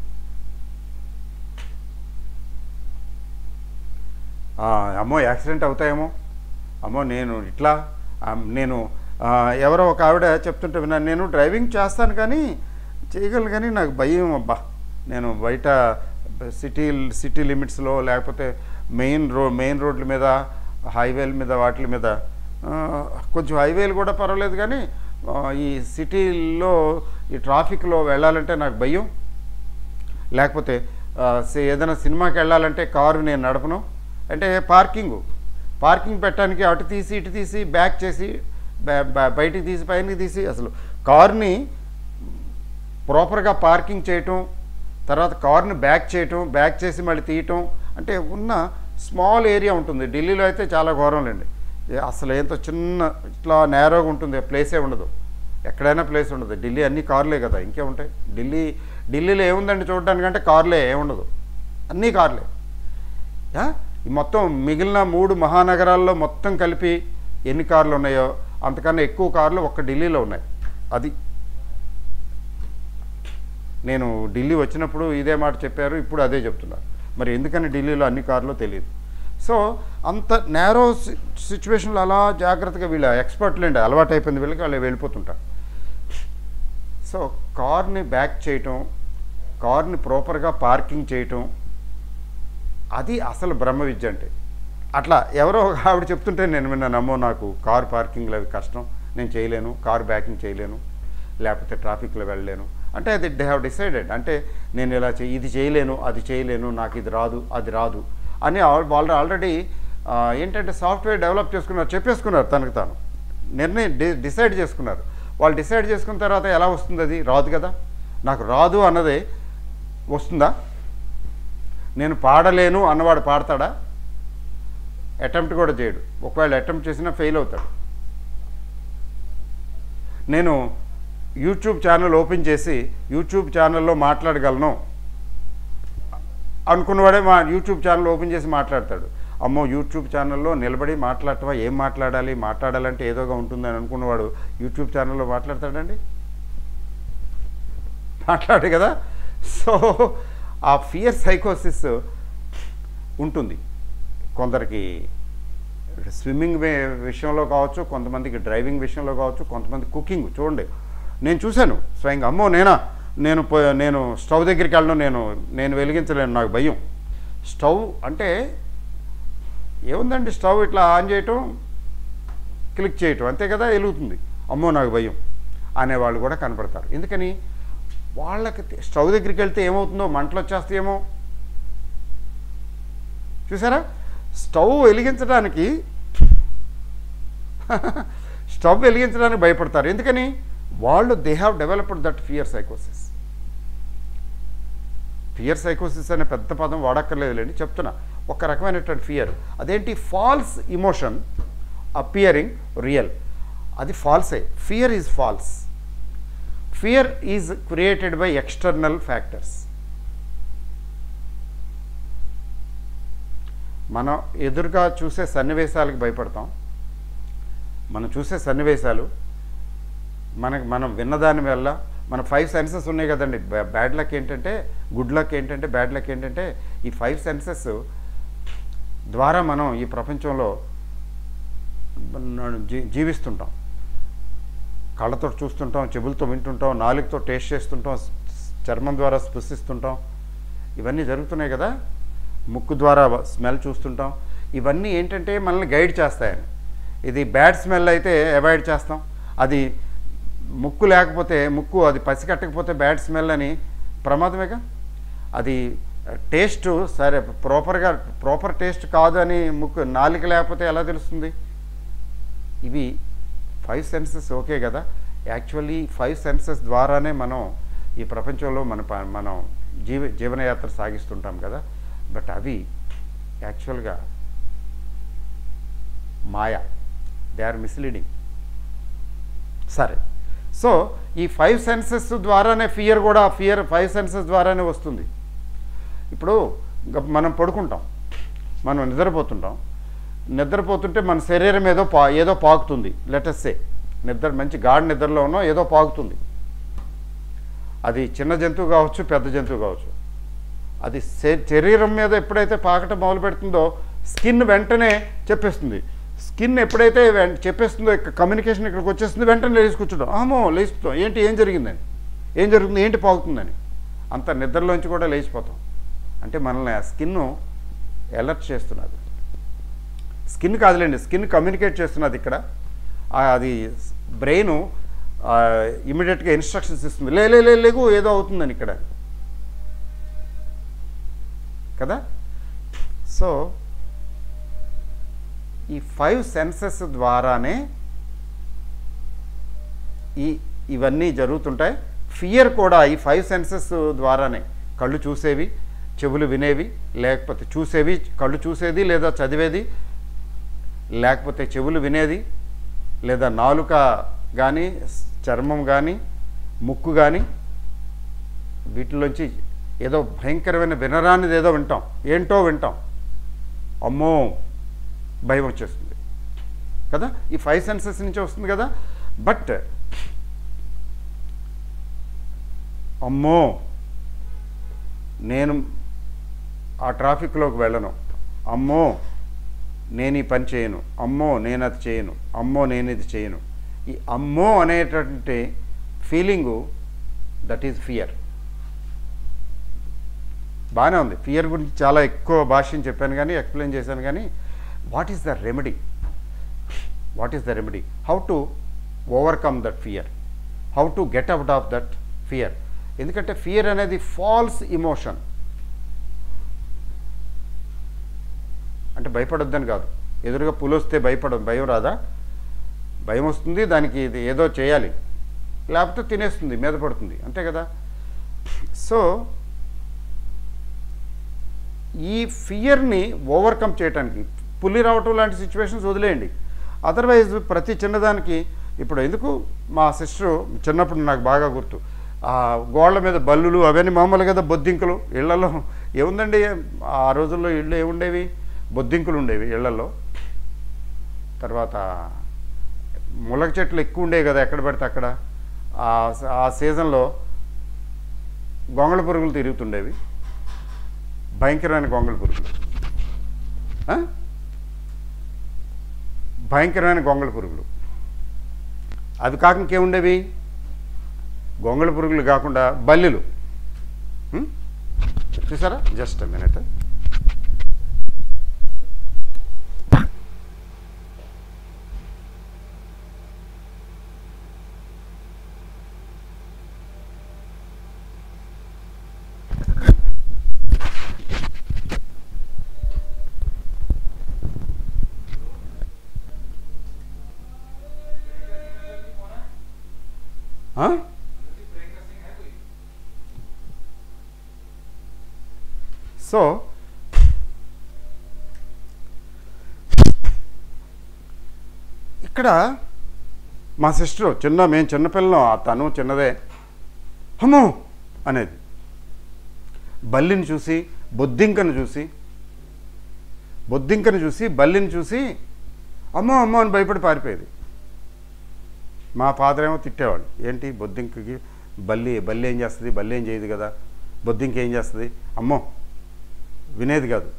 ఆ, అమ్మో యాక్సిడెంట్ అవుతాయేమో అమ్మో నేను ఇట్లా ఆ, నేను ఆ, ఎవరో ఒక ఆవిడ చెప్తుంటే విన్నాను నేను డ్రైవింగ్ చేస్తాను కానీ చేయగలను కానీ నాకు భయం అబ్బా నేను బయట సిటీ సిటీ లిమిట్స్లో లేకపోతే మెయిన్ రో మెయిన్ రోడ్ల మీద హైవేల మీద వాటి మీద ఆ, కొంచెం హైవేలు కూడా పర్వాలేదు కానీ ఆ, ఈ సిటీల్లో ఈ ట్రాఫిక్లో వెళ్ళాలంటే నాకు భయం లేకపోతే ఆ, సే- ఏదైనా సినిమాకి వెళ్ళాలంటే కారు నేను నడపను అంటే పార్కింగ్ పార్కింగ్ పెట్టడానికి అటు తీసి ఇటు తీసి బ్యాక్ చేసి బ- బ- బయటికి తీసి పైనకి తీసి అసలు కార్ని ప్రాపర్గా పార్కింగ్ చేయటం తర్వాత కార్ని బ్యాక్ చేయటం బ్యాక్ చేసి మళ్ళీ తీయటం అంటే ఉన్న స్మాల్ ఏరియా ఉంటుంది ఢిల్లీలో అయితే చాలా ఘోరంలేండి ఏ- అసలు ఏంతో చిన్న ఇట్లా నేరోగా ఉంటుంది ప్లేసే ఉండదు ఎక్కడైనా ప్లేస్ ఉండదు ఢిల్లీ అన్ని కార్లే కదా ఇంకేముంటాయి ఢిల్లీ ఢిల్లీలో ఏముందండి చూడడానికంటే కార్లే ఏముండదు అన్నీ కార్లే ఆ? ఈ మొత్తం మిగిలిన మూడు మహానగరాల్లో మొత్తం కలిపి ఎన్ని కార్లు ఉన్నాయో అంతకన్నా ఎక్కువ కార్లు ఒక్క ఢిల్లీలో ఉన్నాయి అది నేను ఢిల్లీ వచ్చినప్పుడు ఇదే మాట చెప్పారు ఇప్పుడు అదే చెప్తున్నారు మరి ఎందుకని ఢిల్లీలో అన్ని కార్లు తెలియదు సో అంత నేరో సిచ్యువేషన్లో అలా జాగ్రత్తగా వీళ్ళ ఎక్స్పర్ట్లు అండి అలవాటు అయిపోయింది వీళ్ళకి వాళ్ళు వెళ్ళిపోతుంటారు సో కార్ని బ్యాక్ చేయటం కార్ని ప్రాపర్గా పార్కింగ్ చేయటం అది అసలు బ్రహ్మ విద్య అంటే అట్లా ఎవరో ఒక ఆవిడ చెప్తుంటే నేను విన్నాను అమ్మో నాకు కార్ పార్కింగ్లో అవి కష్టం నేను చేయలేను కార్ బ్యాకింగ్ చేయలేను లేకపోతే ట్రాఫిక్లో వెళ్ళలేను అంటే అది దే హ్యావ్ డిసైడెడ్ అంటే నేను ఇలా చే ఇది చేయలేను అది చేయలేను నాకు ఇది రాదు అది రాదు అని ఆల్- వాళ్ళు ఆల్రెడీ ఏంటంటే సాఫ్ట్వేర్ డెవలప్ చేసుకున్నారు చెప్పేసుకున్నారు తనకు తాను నిర్ణయం డి డిసైడ్ చేసుకున్నారు వాళ్ళు డిసైడ్ చేసుకున్న తర్వాత ఎలా వస్తుంది అది రాదు కదా నాకు రాదు అన్నదే వస్తుందా నేను పాడలేను అన్నవాడు పాడతాడా అటెంప్ట్ కూడా చేయడు ఒకవేళ అటెంప్ట్ చేసినా ఫెయిల్ అవుతాడు నేను యూట్యూబ్ ఛానల్ ఓపెన్ చేసి యూట్యూబ్ ఛానల్లో మాట్లాడగలను అనుకున్నవాడే మా యూట్యూబ్ ఛానల్ ఓపెన్ చేసి మాట్లాడతాడు అమ్మో యూట్యూబ్ ఛానల్లో నిలబడి మాట్లాడటమా ఏం మాట్లాడాలి మాట్లాడాలంటే ఏదోగా ఉంటుందని అనుకున్నవాడు యూట్యూబ్ ఛానల్లో మాట్లాడతాడండి మాట్లాడు కదా సో ఆ ఫియర్ సైకోసిస్ ఉంటుంది కొందరికి స్విమ్మింగ్ వే- విషయంలో కావచ్చు కొంతమందికి డ్రైవింగ్ విషయంలో కావచ్చు కొంతమంది కుకింగ్ చూడండి నేను చూశాను స్వయంగా అమ్మో నేనా నేను పో- నేను స్టవ్ దగ్గరికి వెళ్ళను నేను నేను వెలిగించలేను నాకు భయం స్టవ్ అంటే ఏముందండి స్టవ్ ఇట్లా ఆన్ చేయటం క్లిక్ చేయటం అంతే కదా వెలుగుతుంది అమ్మో నాకు భయం అనేవాళ్ళు కూడా కనపడతారు ఎందుకని వాళ్ళకి తె- స్టవ్ దగ్గరికి వెళ్తే ఏమవుతుందో మంటలు వచ్చేస్తాయేమో చూసారా స్టవ్ వెలిగించడానికి స్టవ్ వెలిగించడానికి భయపడతారు ఎందుకని వాళ్ళు they have developed that fear సైకోసిస్ fear సైకోసిస్ అనే పెద్ద పదం వాడక్కర్లేదులేండి చెప్తున్నా ఒక రకమైనటువంటి ఫియర్ అదేంటి ఫాల్స్ ఇమోషన్ అపియరింగ్ రియల్ అది ఫాల్సే fear is false fear is created by external factors మనం ఎదురుగా చూసే సన్నివేశాలకు భయపడతాం మనం చూసే సన్నివేశాలు మనకు మనం విన్నదాని వల్ల మన ఫైవ్ సెన్సెస్ ఉన్నాయి కదండి బ్యాడ్ లక్ ఏంటంటే గుడ్ లక్ ఏంటంటే బ్యాడ్ లక్ ఏంటంటే ఈ ఫైవ్ సెన్సెస్ ద్వారా మనం ఈ ప్రపంచంలో మన జీ జీవిస్తుంటాం కళ్ళతో చూస్తుంటాం చెవులతో వింటుంటాం నాలుగుతో టేస్ట్ చేస్తుంటాం స్- చర్మం ద్వారా స్పృశిస్తుంటాం ఇవన్నీ జరుగుతున్నాయి కదా ముక్కు ద్వారా స్మెల్ చూస్తుంటాం ఇవన్నీ ఏంటంటే మనల్ని గైడ్ చేస్తాయని ఇది బ్యాడ్ స్మెల్ అయితే అవాయిడ్ చేస్తాం అది ముక్కు లేకపోతే ముక్కు అది పసికట్టకపోతే బ్యాడ్ స్మెల్ అని ప్రమాదమేగా అది టేస్ట్ సరే ప్రాపర్గా ప్రాపర్ టేస్ట్ కాదు అని ముక్కు నాలుక లేకపోతే ఎలా తెలుస్తుంది ఇవి ఫైవ్ సెన్సెస్ ఓకే కదా యాక్చువల్లీ ఫైవ్ సెన్సెస్ ద్వారానే మనం ఈ ప్రపంచంలో మన ప- మనం జీవ జీవనయాత్ర సాగిస్తుంటాం కదా బట్ అవి యాక్చువల్గా మాయా దే ఆర్ మిస్లీడింగ్ సరే సో ఈ ఫైవ్ సెన్సెస్ ద్వారానే ఫియర్ కూడా ఫియర్ ఫైవ్ సెన్సెస్ ద్వారానే వస్తుంది ఇప్పుడు గ- మనం పడుకుంటాం మనం నిద్రపోతుంటాం నిద్రపోతుంటే మన శరీరం ఏదో పా ఏదో పాకుతుంది లెటస్సే నిద్ర మంచి గాఢ నిద్రలో ఉన్నో ఏదో పాకుతుంది అది చిన్న జంతువు కావచ్చు పెద్ద జంతువు కావచ్చు అది శ- శరీరం మీద ఎప్పుడైతే పాకటం మొదలు పెడుతుందో స్కిన్ వెంటనే చెప్పేస్తుంది స్కిన్ ఎప్పుడైతే వెం- చెప్పేస్తుందో ఇక కమ్యూనికేషన్ ఇక్కడికి వచ్చేస్తుంది వెంటనే లేచి కూర్చుంటాం ఆమో లేచిపోతాం ఏంటి ఏం జరిగిందని ఏం జరుగుతుంది ఏంటి పాకుతుందని అంత నిద్రలోంచి కూడా లేచిపోతాం అంటే మనల్ని ఆ స్కిన్ అలర్ట్ చేస్తున్నది స్కిన్ కాదులేండి స్కిన్ కమ్యూనికేట్ చేస్తున్నది ఇక్కడ ఆ, అది బ్రెయిన్ ఇమీడియట్గా ఇన్స్ట్రక్షన్స్ ఇస్తుంది లే లే లే, లేగు ఏదో అవుతుందని ఇక్కడ కదా సో ఈ ఫైవ్ సెన్సెస్ ద్వారానే ఈ ఇవన్నీ జరుగుతుంటాయి ఫియర్ కూడా ఈ ఫైవ్ సెన్సెస్ ద్వారానే కళ్ళు చూసేవి చెవులు వినేవి లేకపోతే చూసేవి కళ్ళు చూసేది లేదా చదివేది లేకపోతే చెవులు వినేది లేదా నాలుక కానీ చర్మం కానీ ముక్కు కానీ వీటిలోంచి ఏదో భయంకరమైన వినరానిది ఏదో వింటాం ఏంటో వింటాం అమ్మో భయం వచ్చేస్తుంది కదా ఈ ఫైవ్ సెన్సెస్ నుంచి వస్తుంది కదా బట్ అమ్మో నేను ఆ ట్రాఫిక్లోకి వెళ్ళను అమ్మో నేను ఈ పని చేయను అమ్మో నేను అది చేయను అమ్మో నేను ఇది చేయను ఈ అమ్మో అనేటటువంటి ఫీలింగు దట్ ఈజ్ ఫియర్ బాగానే ఉంది ఫియర్ గురించి చాలా ఎక్కువ భాష్యం చెప్పాను కానీ ఎక్స్ప్లెయిన్ చేశాను కానీ what is the remedy what is the remedy how to overcome that fear how to get out of that fear ఎందుకంటే ఫియర్ అనేది ఫాల్స్ ఇమోషన్ అంటే భయపడొద్దని కాదు ఎదురుగా పులి వస్తే భయపడ భయం రాదా భయం వస్తుంది దానికి ఇది ఏదో చేయాలి లేకపోతే తినేస్తుంది మీద పడుతుంది అంతే కదా సో ఈ ఫియర్ని ఓవర్కమ్ చేయడానికి పులి రావటం లాంటి సిచ్యువేషన్స్ వదిలేయండి అదర్వైజ్ ప్రతి చిన్నదానికి ఇప్పుడు ఎందుకు మా సిస్టరు చిన్నప్పుడు నాకు బాగా గుర్తు ఆ గోళ్ళ మీద బల్లులు అవన్నీ మామూలు కదా బొద్దింకలు ఇళ్లలో ఏముందండి ఆ రోజుల్లో ఇళ్ళు ఏముండేవి బొద్దింకులు ఉండేవి ఇళ్లలో తర్వాత ములగ చెట్లు ఎక్కువ ఉండేవి కదా ఎక్కడ పడితే అక్కడ ఆ స- ఆ సీజన్లో గొంగళ పురుగులు తిరుగుతుండేవి భయంకరమైన గొంగళ పురుగులు ఆ? భయంకరమైన గొంగళ పురుగులు అవి కాక ఇంకేముండేవి గొంగళ పురుగులు కాకుండా బల్లిలు ఉం? చూసారా జస్ట్ మినిట్ हाँ సో ఇక్కడ మా సిస్టర్ చిన్న మేము చిన్నపిల్లం ఆ తను చిన్నదే అమ్మో అనేది బల్లిని చూసి బొద్దింకను చూసి బొద్దింకను చూసి బల్లిని చూసి అమ్మో అమ్మో అని భయపడి పారిపోయేది మా ఫాదర్ ఏమో తిట్టేవాడు ఏంటి బొద్దింకకి బల్లి బల్లి ఏం చేస్తుంది బల్లి ఏం చేయదు కదా బొద్దింక ఏం చేస్తుంది అమ్మో వినేది కాదు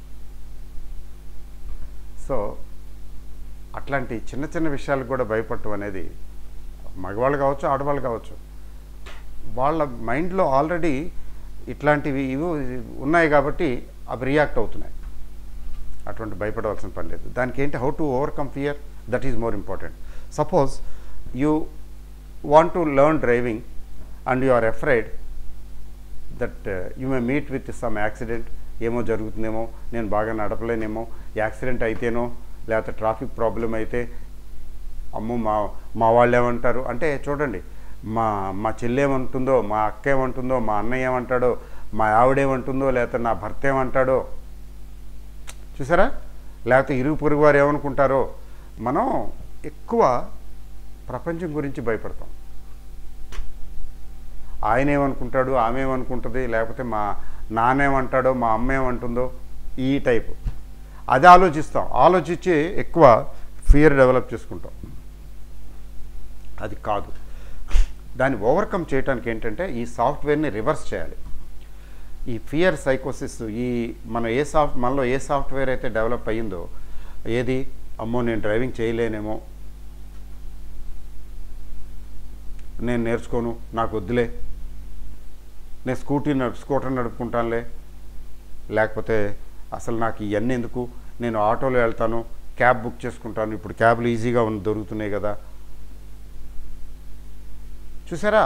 సో అట్లాంటి చిన్న చిన్న విషయాలకు కూడా భయపడటం అనేది మగవాళ్ళు కావచ్చు ఆడవాళ్ళు కావచ్చు వాళ్ళ మైండ్లో ఆల్రెడీ ఇట్లాంటివి ఇవి ఉన్నాయి కాబట్టి అవి రియాక్ట్ అవుతున్నాయి అటువంటి భయపడవలసిన పని లేదు దానికి ఏంటి how to overcome fear that is more important suppose you want to learn driving and you are afraid that you may meet with some accident ఏమో జరుగుతుందేమో నేను బాగా నడపలేనేమో యాక్సిడెంట్ అయితేనో లేకపోతే ట్రాఫిక్ ప్రాబ్లం అయితే అమ్మో మా మా వాళ్ళు ఏమంటారు అంటే చూడండి మా మా చెల్లి ఏమంటుందో మా అక్క ఏమంటుందో మా అన్నయ్య ఏమంటాడో మా ఆవిడేమంటుందో లేకపోతే నా భర్త ఏమంటాడో చూసారా లేకపోతే ఇరుగు పొరుగు వారు ఏమనుకుంటారో మనం ఎక్కువ ప్రపంచం గురించి భయపడతాం ఆయన ఏమనుకుంటాడు ఆమె ఏమనుకుంటుంది లేకపోతే మా నానేమంటాడో మా అమ్మ ఏమంటుందో ఈ టైపు అది ఆలోచిస్తాం ఆలోచించి ఎక్కువ ఫియర్ డెవలప్ చేసుకుంటాం అది కాదు దాన్ని ఓవర్కమ్ చేయడానికి ఏంటంటే ఈ సాఫ్ట్వేర్ని రివర్స్ చేయాలి ఈ ఫియర్ సైకోసిస్ ఈ మన ఏ సాఫ్ట్ మనలో ఏ సాఫ్ట్వేర్ అయితే డెవలప్ అయ్యిందో ఏది అమ్మో నేను డ్రైవింగ్ చేయలేనేమో నేను నేర్చుకోను నాకు వద్దులే నేను స్కూటీ నడు స్కూటర్ నడుపుకుంటానులే లేకపోతే అసలు నాకు ఇవన్నీ ఎందుకు నేను ఆటోలో వెళ్తాను క్యాబ్ బుక్ చేసుకుంటాను ఇప్పుడు క్యాబ్లు ఈజీగా ఉన్న దొరుకుతున్నాయి కదా చూసారా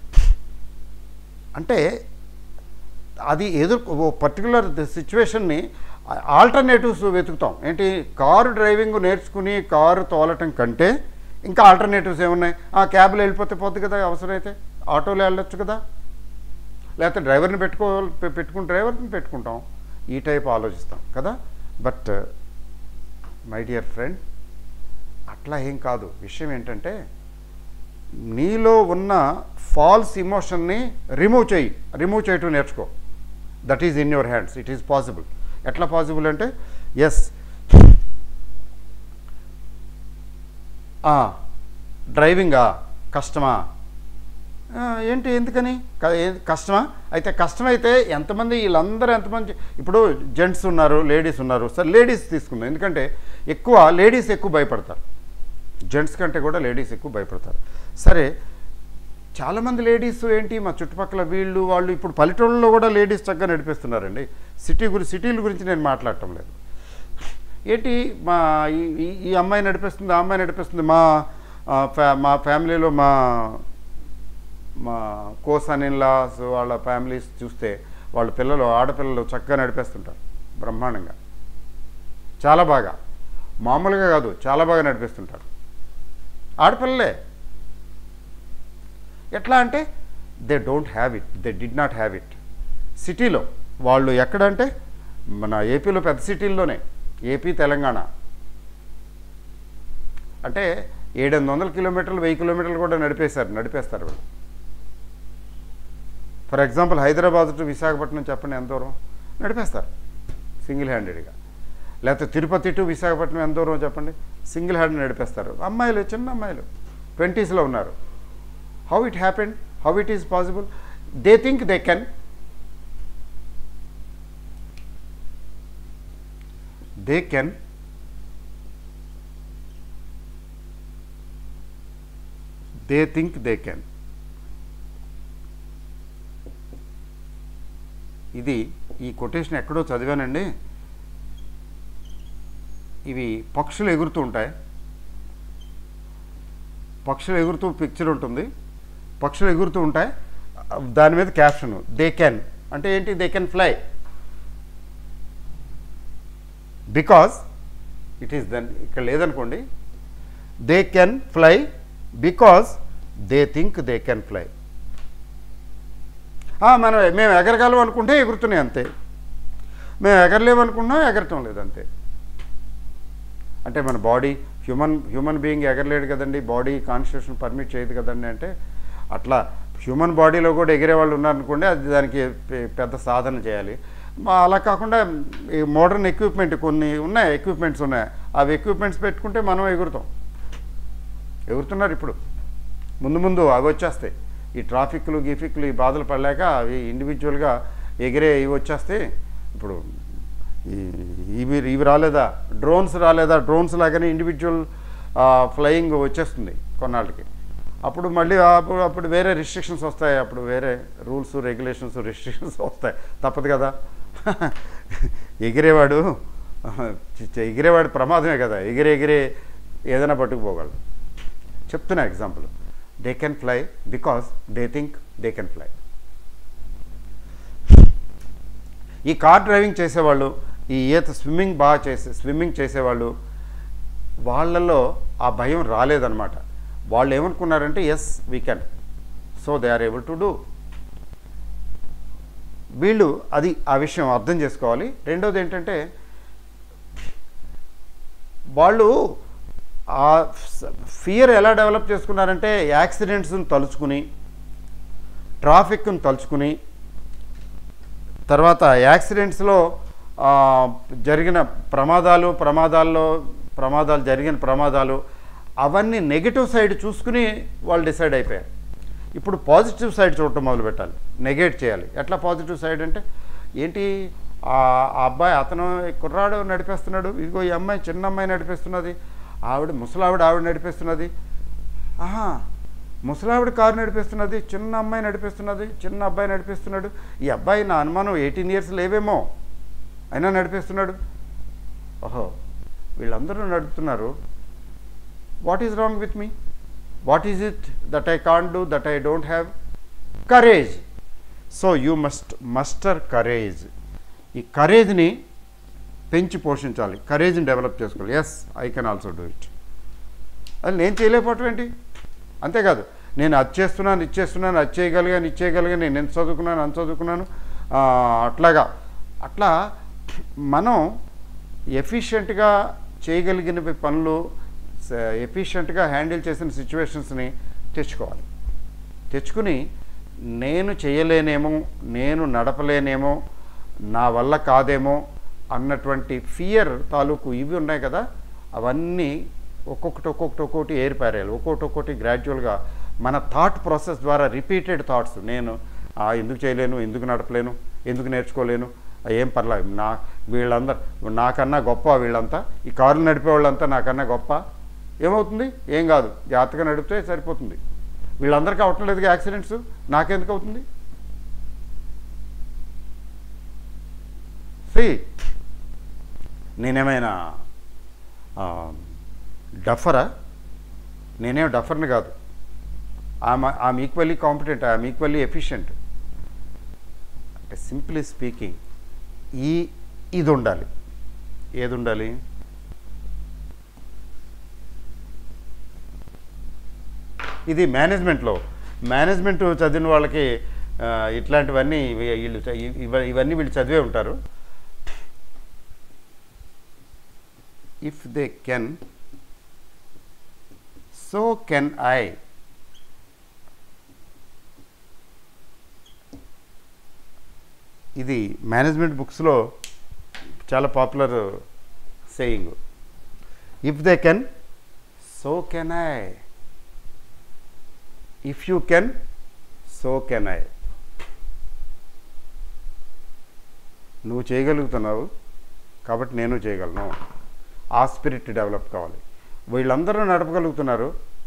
అంటే అది ఎదురు ఓ పర్టికులర్ సిచ్యువేషన్ని ఆల్టర్నేటివ్స్ వెతుకుతాం ఏంటి కారు డ్రైవింగ్ నేర్చుకుని కారు తోలటం కంటే ఇంకా ఆల్టర్నేటివ్స్ ఏమున్నాయి ఆ క్యాబ్లో వెళ్ళిపోతే పోద్ది కదా అవసరమైతే ఆటోలో వెళ్ళొచ్చు కదా లేకపోతే డ్రైవర్ని పెట్టుకో పె- పెట్టుకుని డ్రైవర్ని పెట్టుకుంటాం ఈ టైప్ ఆలోచిస్తాం కదా బట్ మై డియర్ ఫ్రెండ్ అట్లా ఏం కాదు విషయం ఏంటంటే నీలో ఉన్న ఫాల్స్ ఇమోషన్ని రిమూవ్ చేయి రిమూవ్ చేయటం నేర్చుకో that is in your hands it is possible ఎట్లా పాసిబుల్ అంటే ఎస్ డ్రైవింగా కష్టమా ఆ, ఏంటి ఎందుకని క- ఏ- కష్టమా అయితే కష్టమైతే ఎంతమంది వీళ్ళందరూ ఎంతమంది ఇప్పుడు జెంట్స్ ఉన్నారు లేడీస్ ఉన్నారు సరే లేడీస్ తీసుకుందాం ఎందుకంటే ఎక్కువ లేడీస్ ఎక్కువ భయపడతారు జెంట్స్ కంటే కూడా లేడీస్ ఎక్కువ భయపడతారు సరే చాలామంది లేడీస్ ఏంటి మా చుట్టుపక్కల వీళ్ళు వాళ్ళు ఇప్పుడు పల్లెటూళ్ళలో కూడా లేడీస్ చక్కగా నడిపిస్తున్నారండి సిటీ గురి సిటీల గురించి నేను మాట్లాడటం లేదు ఏంటి మా ఈ- ఈ- ఈ అమ్మాయి నడిపిస్తుంది ఆ అమ్మాయి నడిపిస్తుంది మా ఆ, ఫ్యా మా ఫ్యామిలీలో మా మా కోసనిన్లాస్ వాళ్ళ ఫ్యామిలీస్ చూస్తే వాళ్ళ పిల్లలు ఆడపిల్లలు చక్కగా నడిపేస్తుంటారు బ్రహ్మాండంగా చాలా బాగా మామూలుగా కాదు చాలా బాగా నడిపిస్తుంటారు ఆడపిల్లలే ఎట్లా అంటే they don't have it they did not have it సిటీలో వాళ్ళు ఎక్కడంటే మన ఏపీలో పెద్ద సిటీల్లోనే ఏపీ తెలంగాణ అంటే ఏడెనిమిది వందల కిలోమీటర్లు వెయ్యి కిలోమీటర్లు కూడా నడిపేశారు నడిపేస్తారు వాళ్ళు for example Hyderabad to Visakhapatnam చెప్పండి ఎంత దూరం నడిపేస్తారు సింగిల్ హ్యాండెడ్గా లేకపోతే తిరుపతి టు విశాఖపట్నం ఎంత దూరం చెప్పండి సింగిల్ హ్యాండ్ నడిపేస్తారు అమ్మాయిలు చిన్న అమ్మాయిలు ట్వంటీస్లో ఉన్నారు how it happened how it is possible they think they can they can they think they can ఇది ఈ కొటేషన్ ఎక్కడో చదివానండి ఇవి పక్షులు ఎగురుతూ ఉంటాయి పక్షులు ఎగురుతూ పిక్చర్ ఉంటుంది పక్షులు ఎగురుతూ ఉంటాయి దాని మీద క్యాప్షన్ దే కెన్ అంటే ఏంటి they can fly because it is then ఇక్కడ లేదనుకోండి they can fly because they think they can fly మనం మేము ఎగరగలం అనుకుంటే ఎగురుతున్నాయి అంతే మేము ఎగరలేము అనుకున్నా ఎగరటం లేదు అంతే అంటే మన బాడీ హ్యూమన్ హ్యూమన్ బీయింగ్ ఎగరలేడు కదండి బాడీ కాన్స్టిట్యూషన్ పర్మిట్ చేయదు కదండి అంటే అట్లా హ్యూమన్ బాడీలో కూడా ఎగిరే వాళ్ళు ఉన్నారనుకోండి అది దానికి పె- పెద్ద సాధన చేయాలి మా అలా కాకుండా ఈ మోడర్న్ ఎక్విప్మెంట్ కొన్ని ఉన్నాయి ఎక్విప్మెంట్స్ ఉన్నాయి అవి ఎక్విప్మెంట్స్ పెట్టుకుంటే మనం ఎగురుతాం ఎగురుతున్నారు ఇప్పుడు ముందు ముందు అవి వచ్చేస్తాయి ఈ ట్రాఫిక్లు గిఫిక్లు ఈ బాధలు పడలేక అవి ఇండివిజువల్గా ఎగిరే ఇవి వచ్చేస్తే ఇప్పుడు ఈ ఇవి ఇవి రాలేదా డ్రోన్స్ రాలేదా డ్రోన్స్ లాగానే ఇండివిజువల్ ఫ్లయింగ్ వచ్చేస్తుంది కొన్నాళ్ళకి అప్పుడు మళ్ళీ అప్పుడు అప్పుడు వేరే రిస్ట్రిక్షన్స్ వస్తాయి అప్పుడు వేరే రూల్స్ రెగ్యులేషన్స్ రిస్ట్రిక్షన్స్ వస్తాయి తప్పదు కదా ఎగిరేవాడు చి- చి- ఎగిరేవాడు ప్రమాదమే కదా ఎగిరే ఎగిరే ఏదైనా పట్టుకుపోగలడు చెప్తున్నా example they can fly because they think they can fly ఈ కార్ డ్రైవింగ్ చేసేవాళ్ళు ఈ ఈత స్విమ్మింగ్ బాగా చేసే స్విమ్మింగ్ చేసేవాళ్ళు వాళ్ళల్లో ఆ భయం రాలేదన్నమాట వాళ్ళు ఏమనుకున్నారంటే yes we can so they are able to do వీళ్ళు అది ఆ విషయం అర్థం చేసుకోవాలి రెండోది ఏంటంటే వాళ్ళు ఆ ఫియర్ ఎలా డెవలప్ చేసుకున్నారంటే యాక్సిడెంట్స్ని తలుచుకుని ట్రాఫిక్ను తలుచుకుని తర్వాత యాక్సిడెంట్స్లో ఆ, జరిగిన ప్రమాదాలు ప్రమాదాల్లో ప్రమాదాలు జరిగిన ప్రమాదాలు అవన్నీ నెగిటివ్ సైడ్ చూసుకుని వాళ్ళు డిసైడ్ అయిపోయారు ఇప్పుడు పాజిటివ్ సైడ్ చూడటం మొదలు పెట్టాలి నెగేట్ చేయాలి ఎట్లా పాజిటివ్ సైడ్ అంటే ఏంటి ఆ ఆ అబ్బాయి అతను ఈ కుర్రాడు నడిపేస్తున్నాడు ఇదిగో ఈ అమ్మాయి చిన్న అమ్మాయి నడిపిస్తున్నది ఆవిడ ముసలావిడ ఆవిడ నడిపిస్తున్నది ఆహా ముసలావిడ కారు నడిపిస్తున్నది చిన్న అమ్మాయి నడిపిస్తున్నది చిన్న అబ్బాయి నడిపిస్తున్నాడు ఈ అబ్బాయి నా అనుమానం ఎయిటీన్ ఇయర్స్ లేవేమో అయినా నడిపిస్తున్నాడు ఓహో వీళ్ళందరూ నడుపుతున్నారు what is wrong with me what is it that I can't do that I don't have courage so you must muster courage ఈ కరేజ్ని పెంచి పోషించాలి కరేజ్ని డెవలప్ చేసుకోవాలి yes I can also do it అది నేను చేయలేకపోవటం ఏంటి అంతేకాదు నేను అది చేస్తున్నాను ఇది చేస్తున్నాను అది చేయగలిగాను ఇది చేయగలిగాను నేను ఎంత చదువుకున్నాను అంత చదువుకున్నాను ఆ, అట్లాగా అట్లా మనం ఎఫిషియెంట్గా చేయగలిగిన పనులు ఎఫిషియెంట్గా హ్యాండిల్ చేసిన సిచ్యువేషన్స్ని తెచ్చుకోవాలి తెచ్చుకుని నేను చేయలేనేమో నేను నడపలేనేమో నా వల్ల కాదేమో అన్నటువంటి ఫియర్ తాలూకు ఇవి ఉన్నాయి కదా అవన్నీ ఒక్కొక్కటి ఒక్కొక్కటి ఒక్కొక్కటి ఏరిపారేయాలి ఒక్కొక్కటి ఒక్కొక్కటి గ్రాడ్యువల్గా మన థాట్ ప్రాసెస్ ద్వారా రిపీటెడ్ థాట్స్ నేను ఆ, ఎందుకు చేయలేను ఎందుకు నడపలేను ఎందుకు నేర్చుకోలేను ఆ, ఏం పర్లేదు నా వీళ్ళందరూ నాకన్నా గొప్ప వీళ్ళంతా ఈ కారులు నడిపే వాళ్ళంతా నాకన్నా గొప్ప ఏమవుతుంది ఏం కాదు జాగ్రత్తగా నడిపితే సరిపోతుంది వీళ్ళందరికీ అవటం లేదు యాక్సిడెంట్స్ నాకెందుకు అవుతుంది సి నేనేమైనా ఆ, డఫరా నేనేం డఫర్ని కాదు I'm I'm equally competent I'm equally efficient అంటే సింప్లీ స్పీకింగ్ ఈ ఇది ఉండాలి ఏది ఉండాలి ఇది మేనేజ్మెంట్లో మేనేజ్మెంట్ చదివిన వాళ్ళకి ఆ, ఇట్లాంటివన్నీ వీ- వీళ్ళు చ- ఇవ- ఇవన్నీ వీళ్ళు చదివే ఉంటారు if they can so can I ఇది మేనేజ్మెంట్ బుక్స్లో చాలా popular saying if they can so can I if you can so can I నువ్వు చేయగలుగుతున్నావు కాబట్టి నేను చేయగలను ఆ స్పిరిట్ డెవలప్ కావాలి వీళ్ళందరూ నడపగలుగుతున్నారు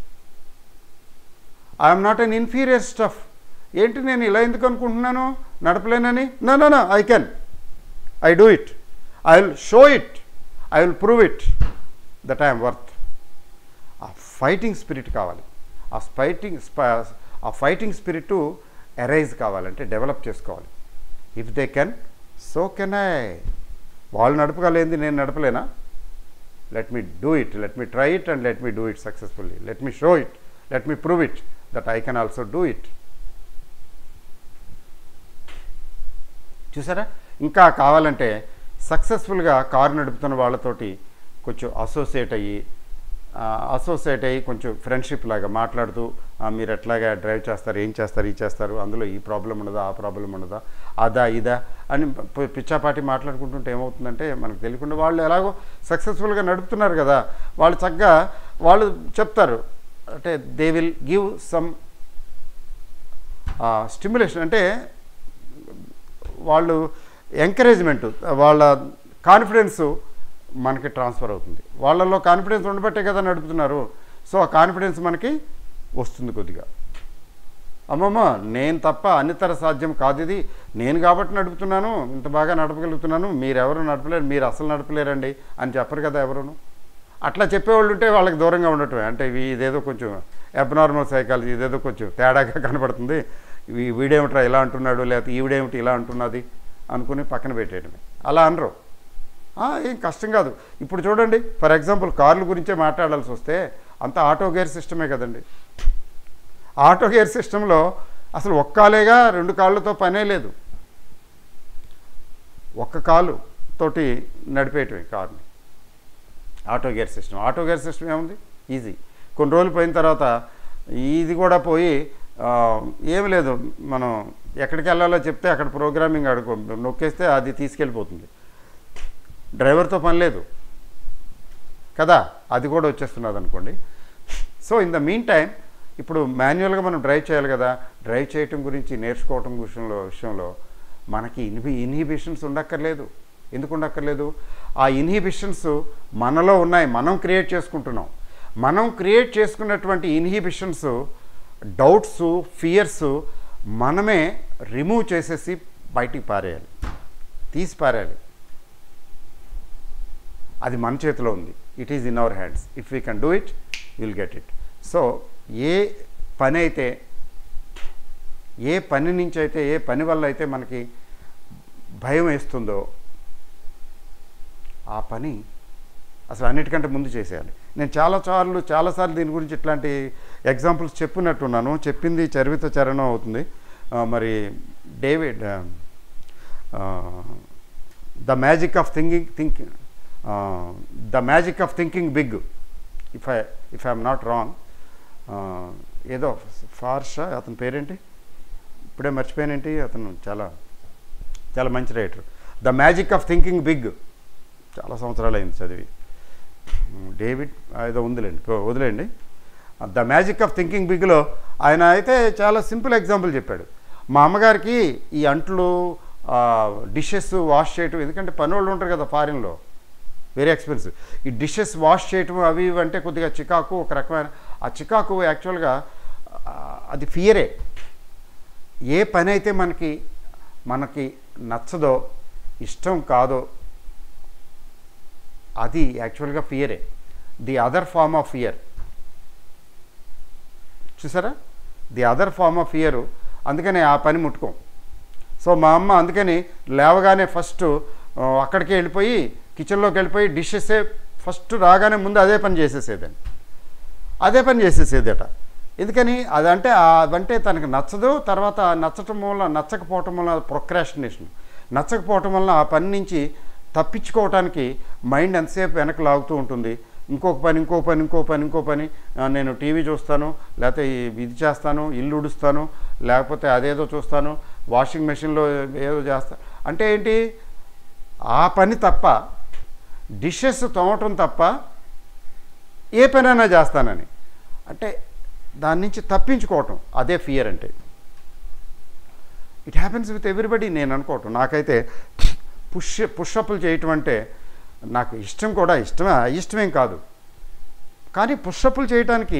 I'm not an inferior stuff ఏంటి నేను ఇలా ఎందుకు అనుకుంటున్నాను నడపలేనని no no no I can I do it I will show it I will prove it that I'm worth ఆ ఫైటింగ్ స్పిరిట్ కావాలి ఆ ఫైటింగ్ ఆ ఫైటింగ్ స్పిరిట్ ఎరైజ్ కావాలంటే డెవలప్ చేసుకోవాలి if they can so can I వాళ్ళు నడపగలేంది నేను నడపలేనా let me do it let me try it and let me do it successfully let me show it let me prove it that I can also do it చూసారా ఇంకా కావాలంటే సక్సెస్ఫుల్గా car నడుపుతున్న వాళ్ళతోటి కొంచెం అసోసియేట్ అయ్యి అసోసియేట్ అయ్యి కొంచెం ఫ్రెండ్షిప్ లాగా మాట్లాడుతూ "ఆ, మీరు ఎట్లాగా డ్రైవ్ చేస్తారు ఏం చేస్తారు ఈ చేస్తారు అందులో ఈ ప్రాబ్లం ఉండదా ఆ ప్రాబ్లం ఉండదా అదా ఇదా అని ప- పిచ్చాపాటి మాట్లాడుకుంటుంటే ఏమవుతుందంటే మనకు తెలియకుండా వాళ్ళు ఎలాగో సక్సెస్ఫుల్గా నడుపుతున్నారు కదా వాళ్ళు చక్కగా వాళ్ళు చెప్తారు అంటే they will give some stimulation అంటే వాళ్ళు ఎంకరేజ్మెంట్ వాళ్ళ కాన్ఫిడెన్స్ మనకి ట్రాన్స్ఫర్ అవుతుంది వాళ్ళలో కాన్ఫిడెన్స్ ఉండబట్టే కదా నడుపుతున్నారు సో ఆ కాన్ఫిడెన్స్ మనకి వస్తుంది కొద్దిగా అమ్మమ్మ నేను తప్ప అన్నితర సాధ్యం కాదు ఇది నేను కాబట్టి నడుపుతున్నాను ఇంత బాగా నడపగలుగుతున్నాను మీరెవరు నడపలేరు మీరు అసలు నడపలేరండి అని చెప్పరు కదా ఎవరును అట్లా చెప్పేవాళ్ళు ఉంటే వాళ్ళకి దూరంగా ఉండటమే అంటే ఇవి ఇదేదో కొంచెం అబ్నార్మల్ సైకాలజీ ఇదేదో కొంచెం తేడాగా కనబడుతుంది ఇవి వీడేమిట్రా ఇలా అంటున్నాడు లేకపోతే ఈవిడేమిటి ఇలా అంటున్నది అనుకుని పక్కన పెట్టేయడమే అలా అనరు ఆ, ఏం కష్టం కాదు ఇప్పుడు చూడండి ఫర్ ఎగ్జాంపుల్ కార్ల గురించే మాట్లాడాల్సి వస్తే అంత ఆటో గేర్ సిస్టమే కదండి ఆటో గేర్ సిస్టంలో అసలు ఒక్క కాలేగా రెండు కాళ్ళతో పనే లేదు ఒక్క కాలు తోటి నడిపేయటమే కార్ని auto gear system auto gear system ఏముంది ఈజీ కొన్ని రోజులు పోయిన తర్వాత ఇది కూడా పోయి ఆ, ఏమి లేదు మనం ఎక్కడికి వెళ్ళాలో చెప్తే అక్కడ ప్రోగ్రామింగ్ అడుగు నొక్కేస్తే అది తీసుకెళ్ళిపోతుంది డ్రైవర్తో పని లేదు కదా అది కూడా వచ్చేస్తున్నది అనుకోండి so in the meantime ఇప్పుడు మాన్యువల్గా మనం డ్రైవ్ చేయాలి కదా డ్రైవ్ చేయటం గురించి నేర్చుకోవటం విషయంలో విషయంలో మనకి ఇన్హి ఇన్హిబిషన్స్ ఉండక్కర్లేదు ఎందుకు ఉండక్కర్లేదు ఆ ఇన్హిబిషన్స్ మనలో ఉన్నాయి మనం క్రియేట్ చేసుకుంటున్నాం మనం క్రియేట్ చేసుకున్నటువంటి ఇన్హిబిషన్స్ డౌట్స్ ఫియర్స్ మనమే రిమూవ్ చేసేసి బయటికి పారేయాలి తీసి పారేయాలి అది మన చేతిలో ఉంది it is in our hands if we can do it will get it so ఏ పని అయితే ఏ పని నుంచి అయితే ఏ పని వల్ల అయితే మనకి భయం వేస్తుందో ఆ పని అసలు అన్నిటికంటే ముందు చేసేయాలి నేను చాలా సార్లు చాలాసార్లు దీని గురించి ఇట్లాంటి ఎగ్జాంపుల్స్ చెప్పినట్టున్నాను చెప్పింది చరివిత చరణం అవుతుంది ఆ, మరి David the magic of thinking thinking the magic of thinking big if I if I'm not wrong ఏదో ఫార్షా అతని పేరేంటి ఇప్పుడే మర్చిపోయానేంటి అతను చాలా చాలా మంచి writer the magic of thinking big చాలా సంవత్సరాలు అయింది చదివి డేవిడ్ ఏదో ఉందిలేండి ఓ, వదిలేండి ద మ్యాజిక్ ఆఫ్ థింకింగ్ బిగ్లో ఆయన అయితే చాలా సింపుల్ ఎగ్జాంపుల్ చెప్పాడు మా అమ్మగారికి ఈ అంట్లు డిషెస్ వాష్ చేయటం ఎందుకంటే పని వాళ్ళు ఉంటారు కదా ఫారిన్లో వెరీ ఎక్స్పెన్సివ్ ఈ డిషెస్ వాష్ చేయటం అవి ఇవి అంటే కొద్దిగా చికాకు ఒక రకమైన ఆ చికాకు యాక్చువల్గా ఆ, అది ఫియరే ఏ పని అయితే మనకి మనకి నచ్చదో ఇష్టం కాదో అది యాక్చువల్గా ఫియరే the other form of fear చూసారా the other form of fear అందుకనే ఆ పని ముట్టుకోం సో మా అమ్మ అందుకని లేవగానే ఫస్ట్ ఆ, అక్కడికి వెళ్ళిపోయి కిచెన్లోకి వెళ్ళిపోయి డిషెసే ఫస్ట్ రాగానే ముందు అదే పని చేసేసేదని అదే పని చేసేసేదట ఎందుకని అదంటే ఆ- అదంటే తనకు నచ్చదు తర్వాత ఆ నచ్చటం వల్ల నచ్చకపోవటం వల్ల ప్రొక్రాస్టినేషన్ నచ్చకపోవటం వల్ల ఆ పని నుంచి తప్పించుకోవటానికి మైండ్ ఎంతసేపు వెనక్కి లాగుతూ ఉంటుంది ఇంకొక పని ఇంకో పని ఇంకో పని ఇంకో పని ఆ, నేను టీవీ చూస్తాను లేకపోతే ఈ- ఇది చేస్తాను ఇల్లు ఉడుస్తాను లేకపోతే అదేదో చూస్తాను వాషింగ్ మెషిన్లో ఏదో చేస్తా అంటే ఏంటి ఆ పని తప్ప డిషెస్ తోమటం తప్ప ఏ పనైనా చేస్తానని అంటే దాని నుంచి తప్పించుకోవటం అదే ఫియర్ అంటే ఇట్ హ్యాపెన్స్ విత్ ఎవ్రీబడి నేను అనుకోవటం నాకైతే పుష్ పుషప్లు చేయటం అంటే నాకు ఇష్టం కూడా ఇష్టమే ఇష్టమేం కాదు కానీ పుషప్లు చేయటానికి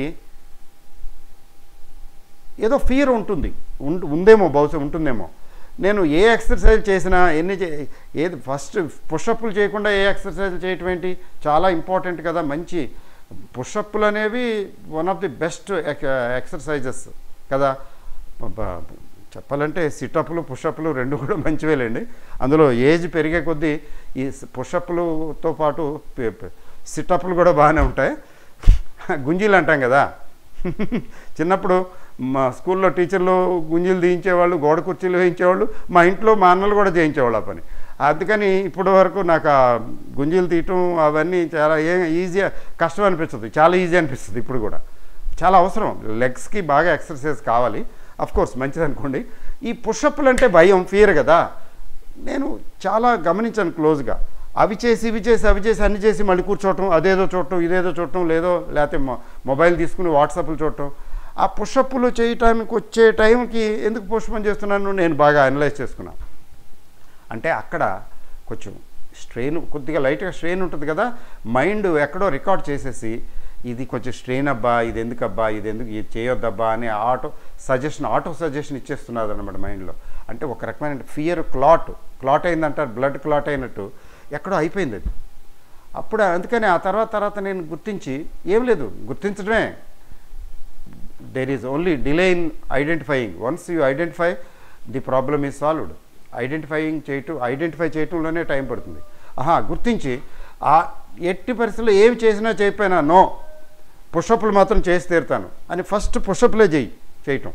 ఏదో ఫియర్ ఉంటుంది ఉంట- ఉందేమో బహుశా ఉంటుందేమో నేను ఏ ఎక్సర్సైజ్ చేసినా ఎన్ని చే ఏది ఫస్ట్ పుషప్లు చేయకుండా ఏ ఎక్సర్సైజ్ చేయటం ఏంటి చాలా ఇంపార్టెంట్ కదా మంచి పుషప్లు అనేవి one of the best exercises కదా బ- చెప్పాలంటే సిటప్లు పుషప్లు రెండు కూడా మంచివేలేండి అందులో ఏజ్ పెరిగే కొద్దీ ఈ పుషప్లతో పాటు సిటప్లు కూడా బాగానే ఉంటాయి గుంజీలు అంటాం కదా చిన్నప్పుడు మా స్కూల్లో టీచర్లు గుంజీలు తీయించేవాళ్ళు గోడ కుర్చీలు వేయించేవాళ్ళు మా ఇంట్లో మా అన్నలు కూడా చేయించేవాళ్ళు ఆ పని అందుకని ఇప్పటి వరకు నాకు ఆ గుంజీలు తీయటం అవన్నీ చాలా ఏ ఈజీ కష్టం అనిపిస్తుంది చాలా ఈజీ అనిపిస్తుంది ఇప్పుడు కూడా చాలా అవసరం లెగ్స్కి బాగా ఎక్సర్సైజ్ కావాలి అఫ్ కోర్స్ మంచిది అనుకోండి ఈ పుషప్లు అంటే భయం ఫియర్ కదా నేను చాలా గమనించాను క్లోజ్గా అవి చేసి ఇవి చేసి అవి చేసి అన్ని చేసి మళ్ళీ కూర్చోవటం అదేదో చూడటం ఇదేదో చూడటం లేదో లేకపోతే మొ- మొబైల్ తీసుకుని వాట్సాప్లు చూడటం ఆ పుషప్లు చేయటానికి వచ్చే టైంకి ఎందుకు పుష్పం చేస్తున్నాను నేను బాగా అనలైజ్ చేసుకున్నాను అంటే అక్కడ కొంచెం స్ట్రెయిన్ కొద్దిగా లైట్గా స్ట్రెయిన్ ఉంటుంది కదా మైండ్ ఎక్కడో రికార్డ్ చేసేసి ఇది కొంచెం స్ట్రెయిన్ అబ్బా ఇది ఎందుకు అబ్బా ఇది ఎందుకు ఇది చేయొద్దబ్బా అని ఆటో సజెషన్ ఆటో సజెషన్ ఇచ్చేస్తున్నది అనమాట మైండ్లో అంటే ఒక రకమైన ఫియర్ క్లాట్ క్లాట్ అయిందంటారు బ్లడ్ క్లాట్ అయినట్టు ఎక్కడో అయిపోయింది అది అప్పుడు అందుకని ఆ తర్వాత తర్వాత నేను గుర్తించి ఏం లేదు గుర్తించడమే there is only delay in identifying once you identify the problem is solved identifying చేయటం ఐడెంటిఫై చేయటంలోనే టైం పడుతుంది ఆహా గుర్తించి ఆ ఎట్టి పరిస్థితుల్లో ఏమి చేసినా చేయకపోయినా నో పుషప్లు మాత్రం చేసి తీరుతాను అని ఫస్ట్ పుషప్లే చేయి చేయటం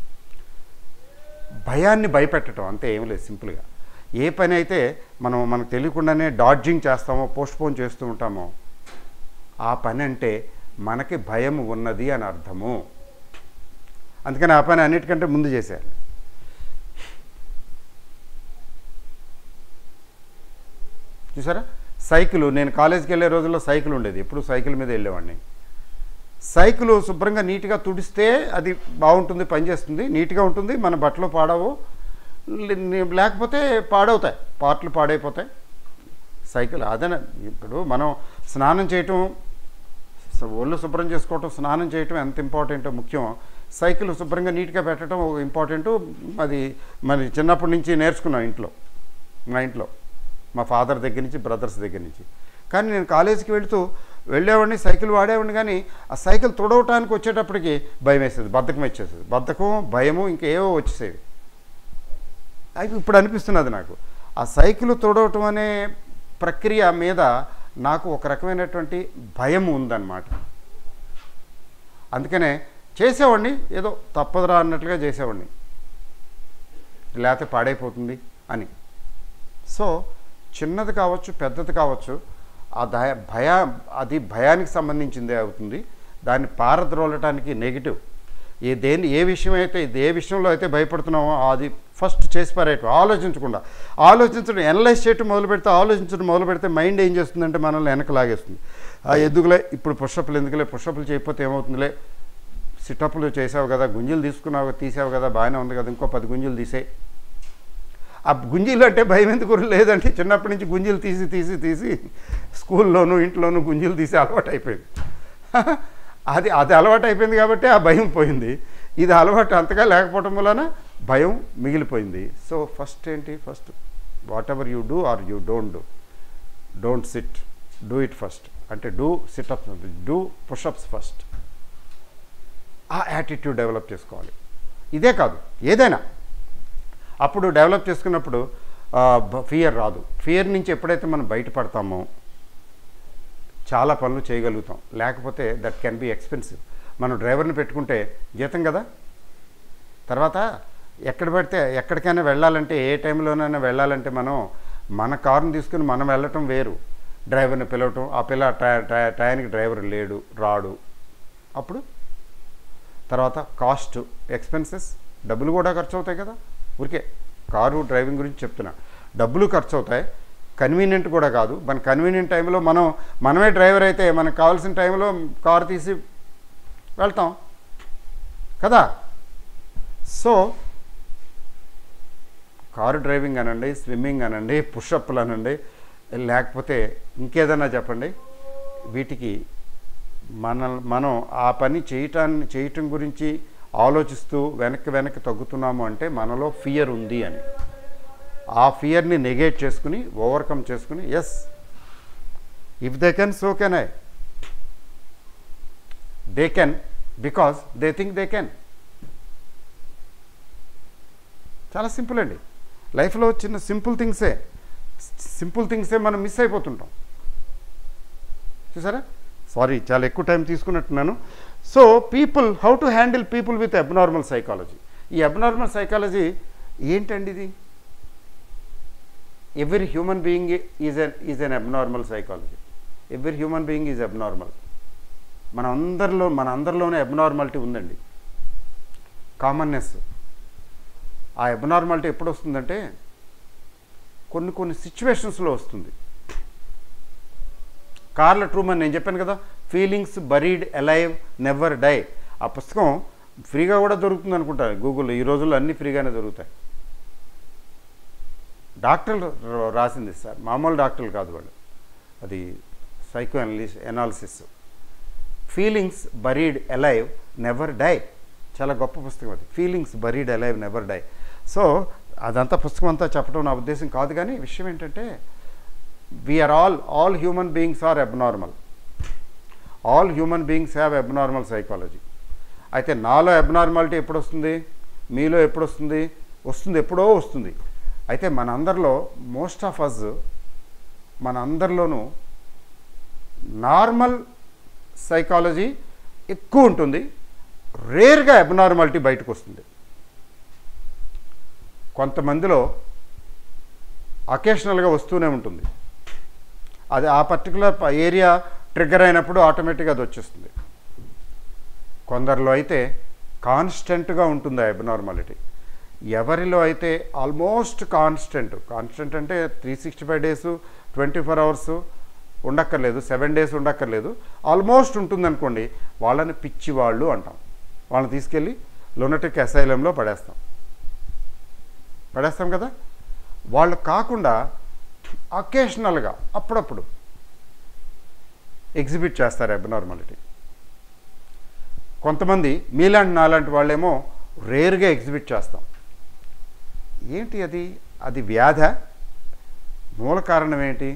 భయాన్ని భయపెట్టడం అంతే ఏం లేదు సింపుల్గా ఏ పని అయితే మనం మనకు తెలియకుండానే డాడ్జింగ్ చేస్తామో పోస్ట్పోన్ చేస్తూ ఉంటామో ఆ పని అంటే మనకి భయం ఉన్నది అని అర్థము అందుకని ఆ పని అన్నిటికంటే ముందు చేసేయాలి చూసారా సైకిల్ నేను కాలేజీకి వెళ్ళే రోజుల్లో సైకిల్ ఉండేది ఎప్పుడు సైకిల్ మీద వెళ్ళేవాడిని సైకిల్ శుభ్రంగా నీట్గా తుడిస్తే అది బాగుంటుంది పనిచేస్తుంది నీట్గా ఉంటుంది మన బట్టలు పాడవు లే- లేకపోతే పాడవుతాయి పార్ట్లు పాడైపోతాయి సైకిల్ అదే ఇప్పుడు మనం స్నానం చేయటం స- ఒళ్ళు శుభ్రం చేసుకోవటం స్నానం చేయటం ఎంత ఇంపార్టెంటో ముఖ్యం సైకిల్ శుభ్రంగా నీట్గా పెట్టడం ఒక ఇంపార్టెంట్ అది మరి చిన్నప్పటి నుంచి నేర్చుకున్నాం ఇంట్లో మా ఇంట్లో మా ఫాదర్ దగ్గర నుంచి బ్రదర్స్ దగ్గర నుంచి కానీ నేను కాలేజీకి వెళుతూ వెళ్ళేవాడిని సైకిల్ వాడేవాడిని కానీ ఆ సైకిల్ తుడవటానికి వచ్చేటప్పటికి భయం వేసేది బద్ధకం వచ్చేసేది బద్ధకం భయము ఇంకేవో వచ్చేసేవి అది ఇప్పుడు అనిపిస్తున్నది నాకు ఆ సైకిల్ తొడవటం అనే ప్రక్రియ మీద నాకు ఒక రకమైనటువంటి భయం ఉందన్నమాట అందుకనే చేసేవాడిని ఏదో తప్పదురా అన్నట్లుగా చేసేవాడిని లేకపోతే పాడైపోతుంది అని సో చిన్నది కావచ్చు పెద్దది కావచ్చు ఆ దయ భయ అది భయానికి సంబంధించిందే అవుతుంది దాన్ని పారద్రోలటానికి నెగిటివ్ ఏ దేని ఏ విషయం అయితే ఇది ఏ విషయంలో అయితే భయపడుతున్నామో అది ఫస్ట్ చేసి పారేయటం ఆలోచించకుండా ఆలోచించడం ఎనలైజ్ చేయటం మొదలు పెడితే ఆలోచించడం మొదలు పెడితే మైండ్ ఏం చేస్తుందంటే మనల్ని వెనక లాగేస్తుంది ఆ ఎందుకులే ఇప్పుడు పుషప్లు ఎందుకులే పుషప్లు చేయకపోతే ఏమవుతుందిలే సిటప్లు చేసావు కదా గుంజీలు తీసుకున్నావు తీసావు కదా బాగానే ఉంది కదా ఇంకో పది గుంజీలు తీసే ఆ గుంజీలు అంటే భయం ఎందుకు లేదంటే చిన్నప్పటి నుంచి గుంజీలు తీసి తీసి తీసి స్కూల్లోనూ ఇంట్లోనూ గుంజీలు తీసి అలవాటు అయిపోయింది అది అది అలవాటు అయిపోయింది కాబట్టి ఆ భయం పోయింది ఇది అలవాటు అంతగా లేకపోవటం వలన భయం మిగిలిపోయింది సో ఫస్ట్ ఏంటి first whatever you do or you don't do don't sit do it first అంటే do situps do pushups first ఆ యాటిట్యూడ్ డెవలప్ చేసుకోవాలి ఇదే కాదు ఏదైనా అప్పుడు డెవలప్ చేసుకున్నప్పుడు ఫియర్ రాదు ఫియర్ నుంచి ఎప్పుడైతే మనం బయటపడతామో చాలా పనులు చేయగలుగుతాం లేకపోతే దట్ కెన్ బి ఎక్స్పెన్సివ్ మనం డ్రైవర్ని పెట్టుకుంటే జీతం కదా తర్వాత ఎక్కడ పడితే ఎక్కడికైనా వెళ్ళాలంటే ఏ టైంలోనైనా వెళ్ళాలంటే మనం మన కారుని తీసుకుని మనం వెళ్ళటం వేరు డ్రైవర్ని పిలవటం ఆ పిల్ల టై- టై- టయానికి డ్రైవర్ లేడు రాడు అప్పుడు తర్వాత కాస్ట్ ఎక్స్పెన్సెస్ డబ్బులు కూడా ఖర్చు అవుతాయి కదా ఊరికే కారు డ్రైవింగ్ గురించి చెప్తున్నా డబ్బులు ఖర్చు అవుతాయి కన్వీనియంట్ కూడా కాదు మన కన్వీనియంట్ టైంలో మనం మనమే డ్రైవర్ అయితే మనకు కావాల్సిన టైంలో కారు తీసి వెళ్తాం కదా సో కారు డ్రైవింగ్ అనండి స్విమ్మింగ్ అనండి పుషప్లు అనండి లేకపోతే ఇంకేదన్నా చెప్పండి వీటికి మన మనం ఆ పని చేయటాన్ని చేయటం గురించి ఆలోచిస్తూ వెనక్కి వెనక్కి తగ్గుతున్నాము అంటే మనలో ఫియర్ ఉంది అని ఆ ఫియర్ని నెగేట్ చేసుకుని ఓవర్కమ్ చేసుకుని yes if they can so can I they can because they think they can చాలా సింపుల్ అండి లైఫ్లో చిన్న సింపుల్ థింగ్సే సింపుల్ థింగ్సే మనం మిస్ అయిపోతుంటాం చూసారా సారీ చాలా ఎక్కువ టైం తీసుకున్నట్టున్నాను so people how to handle people with abnormal psychology ఈ అబ్నార్మల్ సైకాలజీ ఏంటండి ఇది every human being is an is an abnormal psychology every human being is abnormal మన అందరిలో మన అందరిలోనే అబ్నార్మాలిటీ ఉందండి కామన్నెస్ ఆ అబ్నార్మాలిటీ ఎప్పుడు వస్తుందంటే కొన్ని కొన్ని సిచ్యువేషన్స్లో వస్తుంది కార్ల ట్రూమన్ నేను చెప్పాను కదా feelings buried alive never die ఆ పుస్తకం ఫ్రీగా కూడా దొరుకుతుంది అనుకుంటాను గూగుల్లో ఈ రోజుల్లో అన్నీ ఫ్రీగానే దొరుకుతాయి డాక్టర్లు ర- రాసింది సార్ మామూలు డాక్టర్లు కాదు వాళ్ళు అది psycho analysis analysis feelings buried alive never die చాలా గొప్ప పుస్తకం అది feelings buried alive never die so అదంతా పుస్తకం అంతా చెప్పడం నా ఉద్దేశం కాదు కానీ విషయం ఏంటంటే we are all all human beings are abnormal all human beings have abnormal psychology అయితే నాలో అబ్నార్మాలిటీ ఎప్పుడు వస్తుంది మీలో ఎప్పుడు వస్తుంది వస్తుంది ఎప్పుడో వస్తుంది అయితే మన అందరిలో మోస్ట్ ఆఫ్ అస్ మన అందరిలోనూ నార్మల్ సైకాలజీ ఎక్కువ ఉంటుంది రేర్గా అబ్నార్మాలిటీ బయటకు వస్తుంది కొంతమందిలో అకేషనల్గా వస్తూనే ఉంటుంది అది ఆ పర్టికులర్ ఏరియా ట్రిగ్గర్ అయినప్పుడు ఆటోమేటిక్గా అది వచ్చేస్తుంది కొందరిలో అయితే కాన్స్టెంట్గా ఉంటుంది అబ్నార్మాలిటీ ఎవరిలో అయితే ఆల్మోస్ట్ కాన్స్టెంట్ కాన్స్టెంట్ అంటే three sixty five days twenty four hours ఉండక్కర్లేదు సెవెన్ డేస్ ఉండక్కర్లేదు ఆల్మోస్ట్ ఉంటుందనుకోండి వాళ్ళని పిచ్చి వాళ్ళు అంటాం వాళ్ళని తీసుకెళ్ళి లొనటిక్ అసైలంలో పడేస్తాం పడేస్తాం కదా వాళ్ళు కాకుండా అకేషనల్గా అప్పుడప్పుడు ఎగ్జిబిట్ చేస్తారు అబ్నార్మాలిటీ కొంతమంది మీలాంటి నాలాంటి వాళ్ళేమో రేర్గా ఎగ్జిబిట్ చేస్తాం ఏంటి అది అది వ్యాధ మూల కారణం ఏంటి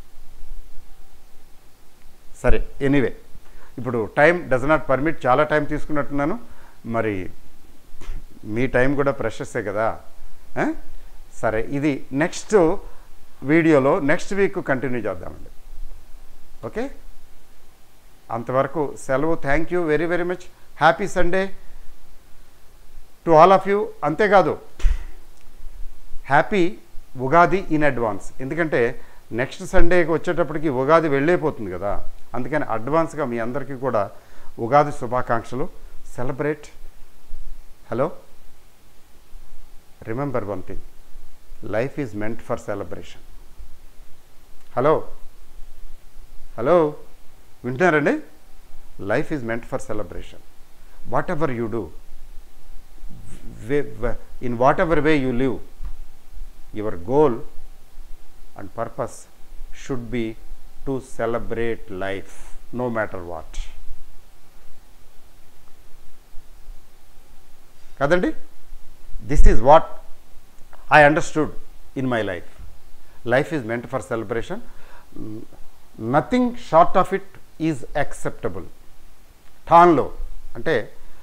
సరే ఎనీవే ఇప్పుడు టైం డజ్ నాట్ పర్మిట్ చాలా టైం తీసుకున్నట్టున్నాను మరి మీ టైం కూడా ప్రెషర్సే కదా ఆ? సరే ఇది నెక్స్ట్ వీడియోలో నెక్స్ట్ వీక్ కంటిన్యూ చేద్దామండి ఓకే అంతవరకు సెలవు thank you very very much happy Sunday to all of you అంతేకాదు హ్యాపీ ఉగాది ఇన్ అడ్వాన్స్ ఎందుకంటే నెక్స్ట్ సండేకి వచ్చేటప్పటికి ఉగాది వెళ్ళైపోతుంది కదా అందుకని అడ్వాన్స్గా మీ అందరికీ కూడా ఉగాది శుభాకాంక్షలు celebrate hello remember one thing life is meant for celebration hello hello వింటున్నారండి life is meant for celebration whatever you do in whatever way you live your goal and purpose should be to celebrate life no matter what కదండి this is what I understood in my life life is meant for celebration nothing short of it is acceptable ఠాన్లో అంటే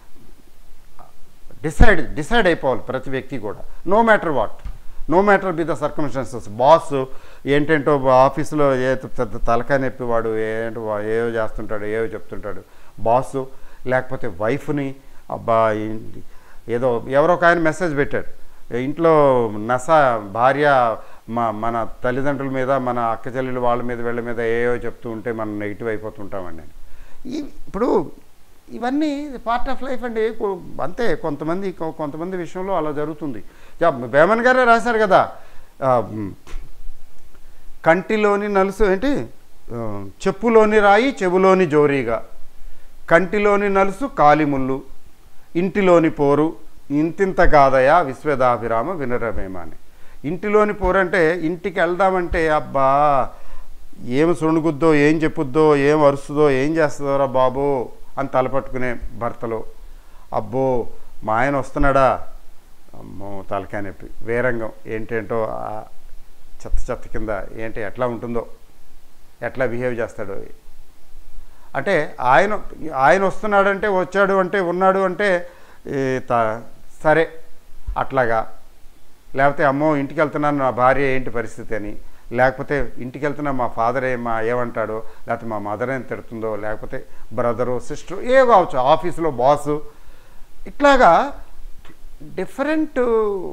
decide decide అయిపోవాలి ప్రతి వ్యక్తి కూడా no matter what no matter be the circumstances boss ఏంటంటో ఆఫీసులో ఏ పెద్ద తలకాయ నొప్పి వాడు ఏంటో వా- ఏవో చేస్తుంటాడు ఏవో చెప్తుంటాడు బాసు లేకపోతే వైఫ్ని అబ్బా ఏంటి ఏదో ఎవరో ఒక ఆయన మెసేజ్ పెట్టాడు ఇంట్లో నస భార్య మా మన తల్లిదండ్రుల మీద మన అక్క చెల్లెలు వాళ్ళ మీద వీళ్ళ మీద ఏవో చెప్తూ ఉంటే మనం నెగిటివ్ అయిపోతుంటామండి ఈ ఇప్పుడు ఇవన్నీ పార్ట్ ఆఫ్ లైఫ్ అండి కొ- అంతే కొంతమంది కొ- కొంతమంది విషయంలో అలా జరుగుతుంది యా, వేమన్ గారే రాశారు కదా ఆ, మ్, కంటిలోని నలుసు ఏంటి ఆ, చెప్పులోని రాయి చెవులోని జోరీగా కంటిలోని నలుసు కాలిముళ్ళు ఇంటిలోని పోరు ఇంతింత కాదయా విశ్వదాభిరామ వినరమేమ అని ఇంటిలోని పోరు అంటే ఇంటికి వెళ్దామంటే అబ్బా ఏం సొణుగుద్దో ఏం చెప్పుద్దో ఏం అరుస్తుందో ఏం చేస్తుందోరా బాబు అని తలపట్టుకునే భర్తలు అబ్బో మా ఆయన వస్తున్నాడా అమ్మో తలకాయ నొప్పి వేరంగం ఏంటేంటో ఆ చెత్త చెత్త కింద ఏంటి ఎట్లా ఉంటుందో ఎట్లా బిహేవ్ చేస్తాడో అంటే ఆయన ఆయన వస్తున్నాడంటే వచ్చాడు అంటే ఉన్నాడు అంటే ఈ త- సరే అట్లాగా లేకపోతే అమ్మో ఇంటికి వెళ్తున్నాను నా భార్య ఏంటి పరిస్థితి అని లేకపోతే ఇంటికి వెళ్తున్నా మా ఫాదర్ ఏ మా ఏమంటాడో లేకపోతే మా మదర్ ఏం తిడుతుందో లేకపోతే బ్రదరు సిస్టర్ ఏ కావచ్చు ఆఫీసులో బాసు ఇట్లాగా డిఫరెంట్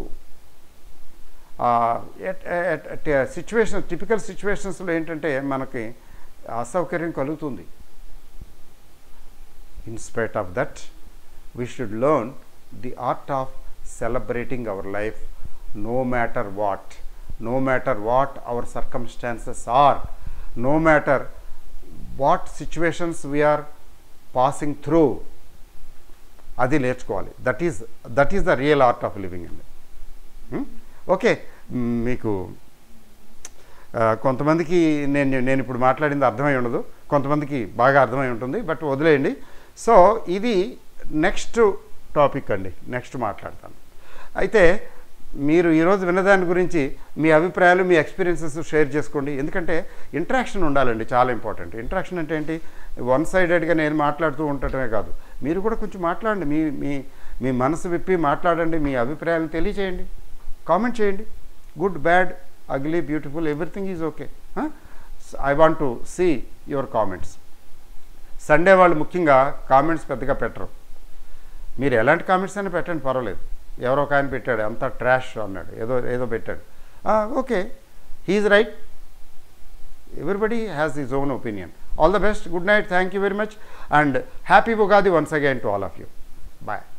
సిచ్యువేషన్ టిపికల్ సిచ్యువేషన్స్లో ఏంటంటే మనకి అసౌకర్యం కలుగుతుంది in spite of that we should learn the art of celebrating our life no matter what no matter what our circumstances are no matter what situations we are passing through అది నేర్చుకోవాలి that is that is the real art of living అండి okay మీకు ఆ, కొంతమందికి నేను నేను ఇప్పుడు మాట్లాడింది అర్థమై ఉండదు కొంతమందికి బాగా అర్థమై ఉంటుంది బట్ వదిలేయండి సో ఇది నెక్స్ట్ టాపిక్ అండి నెక్స్ట్ మాట్లాడతాను అయితే మీరు ఈరోజు విన్నదాని గురించి మీ అభిప్రాయాలు మీ ఎక్స్పీరియన్సెస్ షేర్ చేసుకోండి ఎందుకంటే ఇంట్రాక్షన్ ఉండాలండి చాలా ఇంపార్టెంట్ ఇంట్రాక్షన్ అంటే ఏంటి వన్ సైడెడ్గా నేను మాట్లాడుతూ ఉండటమే కాదు మీరు కూడా కొంచెం మాట్లాడండి మీ మీ మీ మనసు విప్పి మాట్లాడండి మీ అభిప్రాయాలను తెలియచేయండి కామెంట్ చేయండి good bad ugly beautiful everything is okay I want to see your comments Sunday వాళ్ళు ముఖ్యంగా కామెంట్స్ పెద్దగా పెట్టరు మీరు ఎలాంటి కామెంట్స్ అయినా పెట్టండి పర్వాలేదు ఎవరో ఒక ఆయన పెట్టాడు అంతా ట్రాష్ అన్నాడు ఏదో ఏదో పెట్టాడు okay he's right everybody has his own opinion all the best good night thank you very much and happy Ugadi once again to all of you bye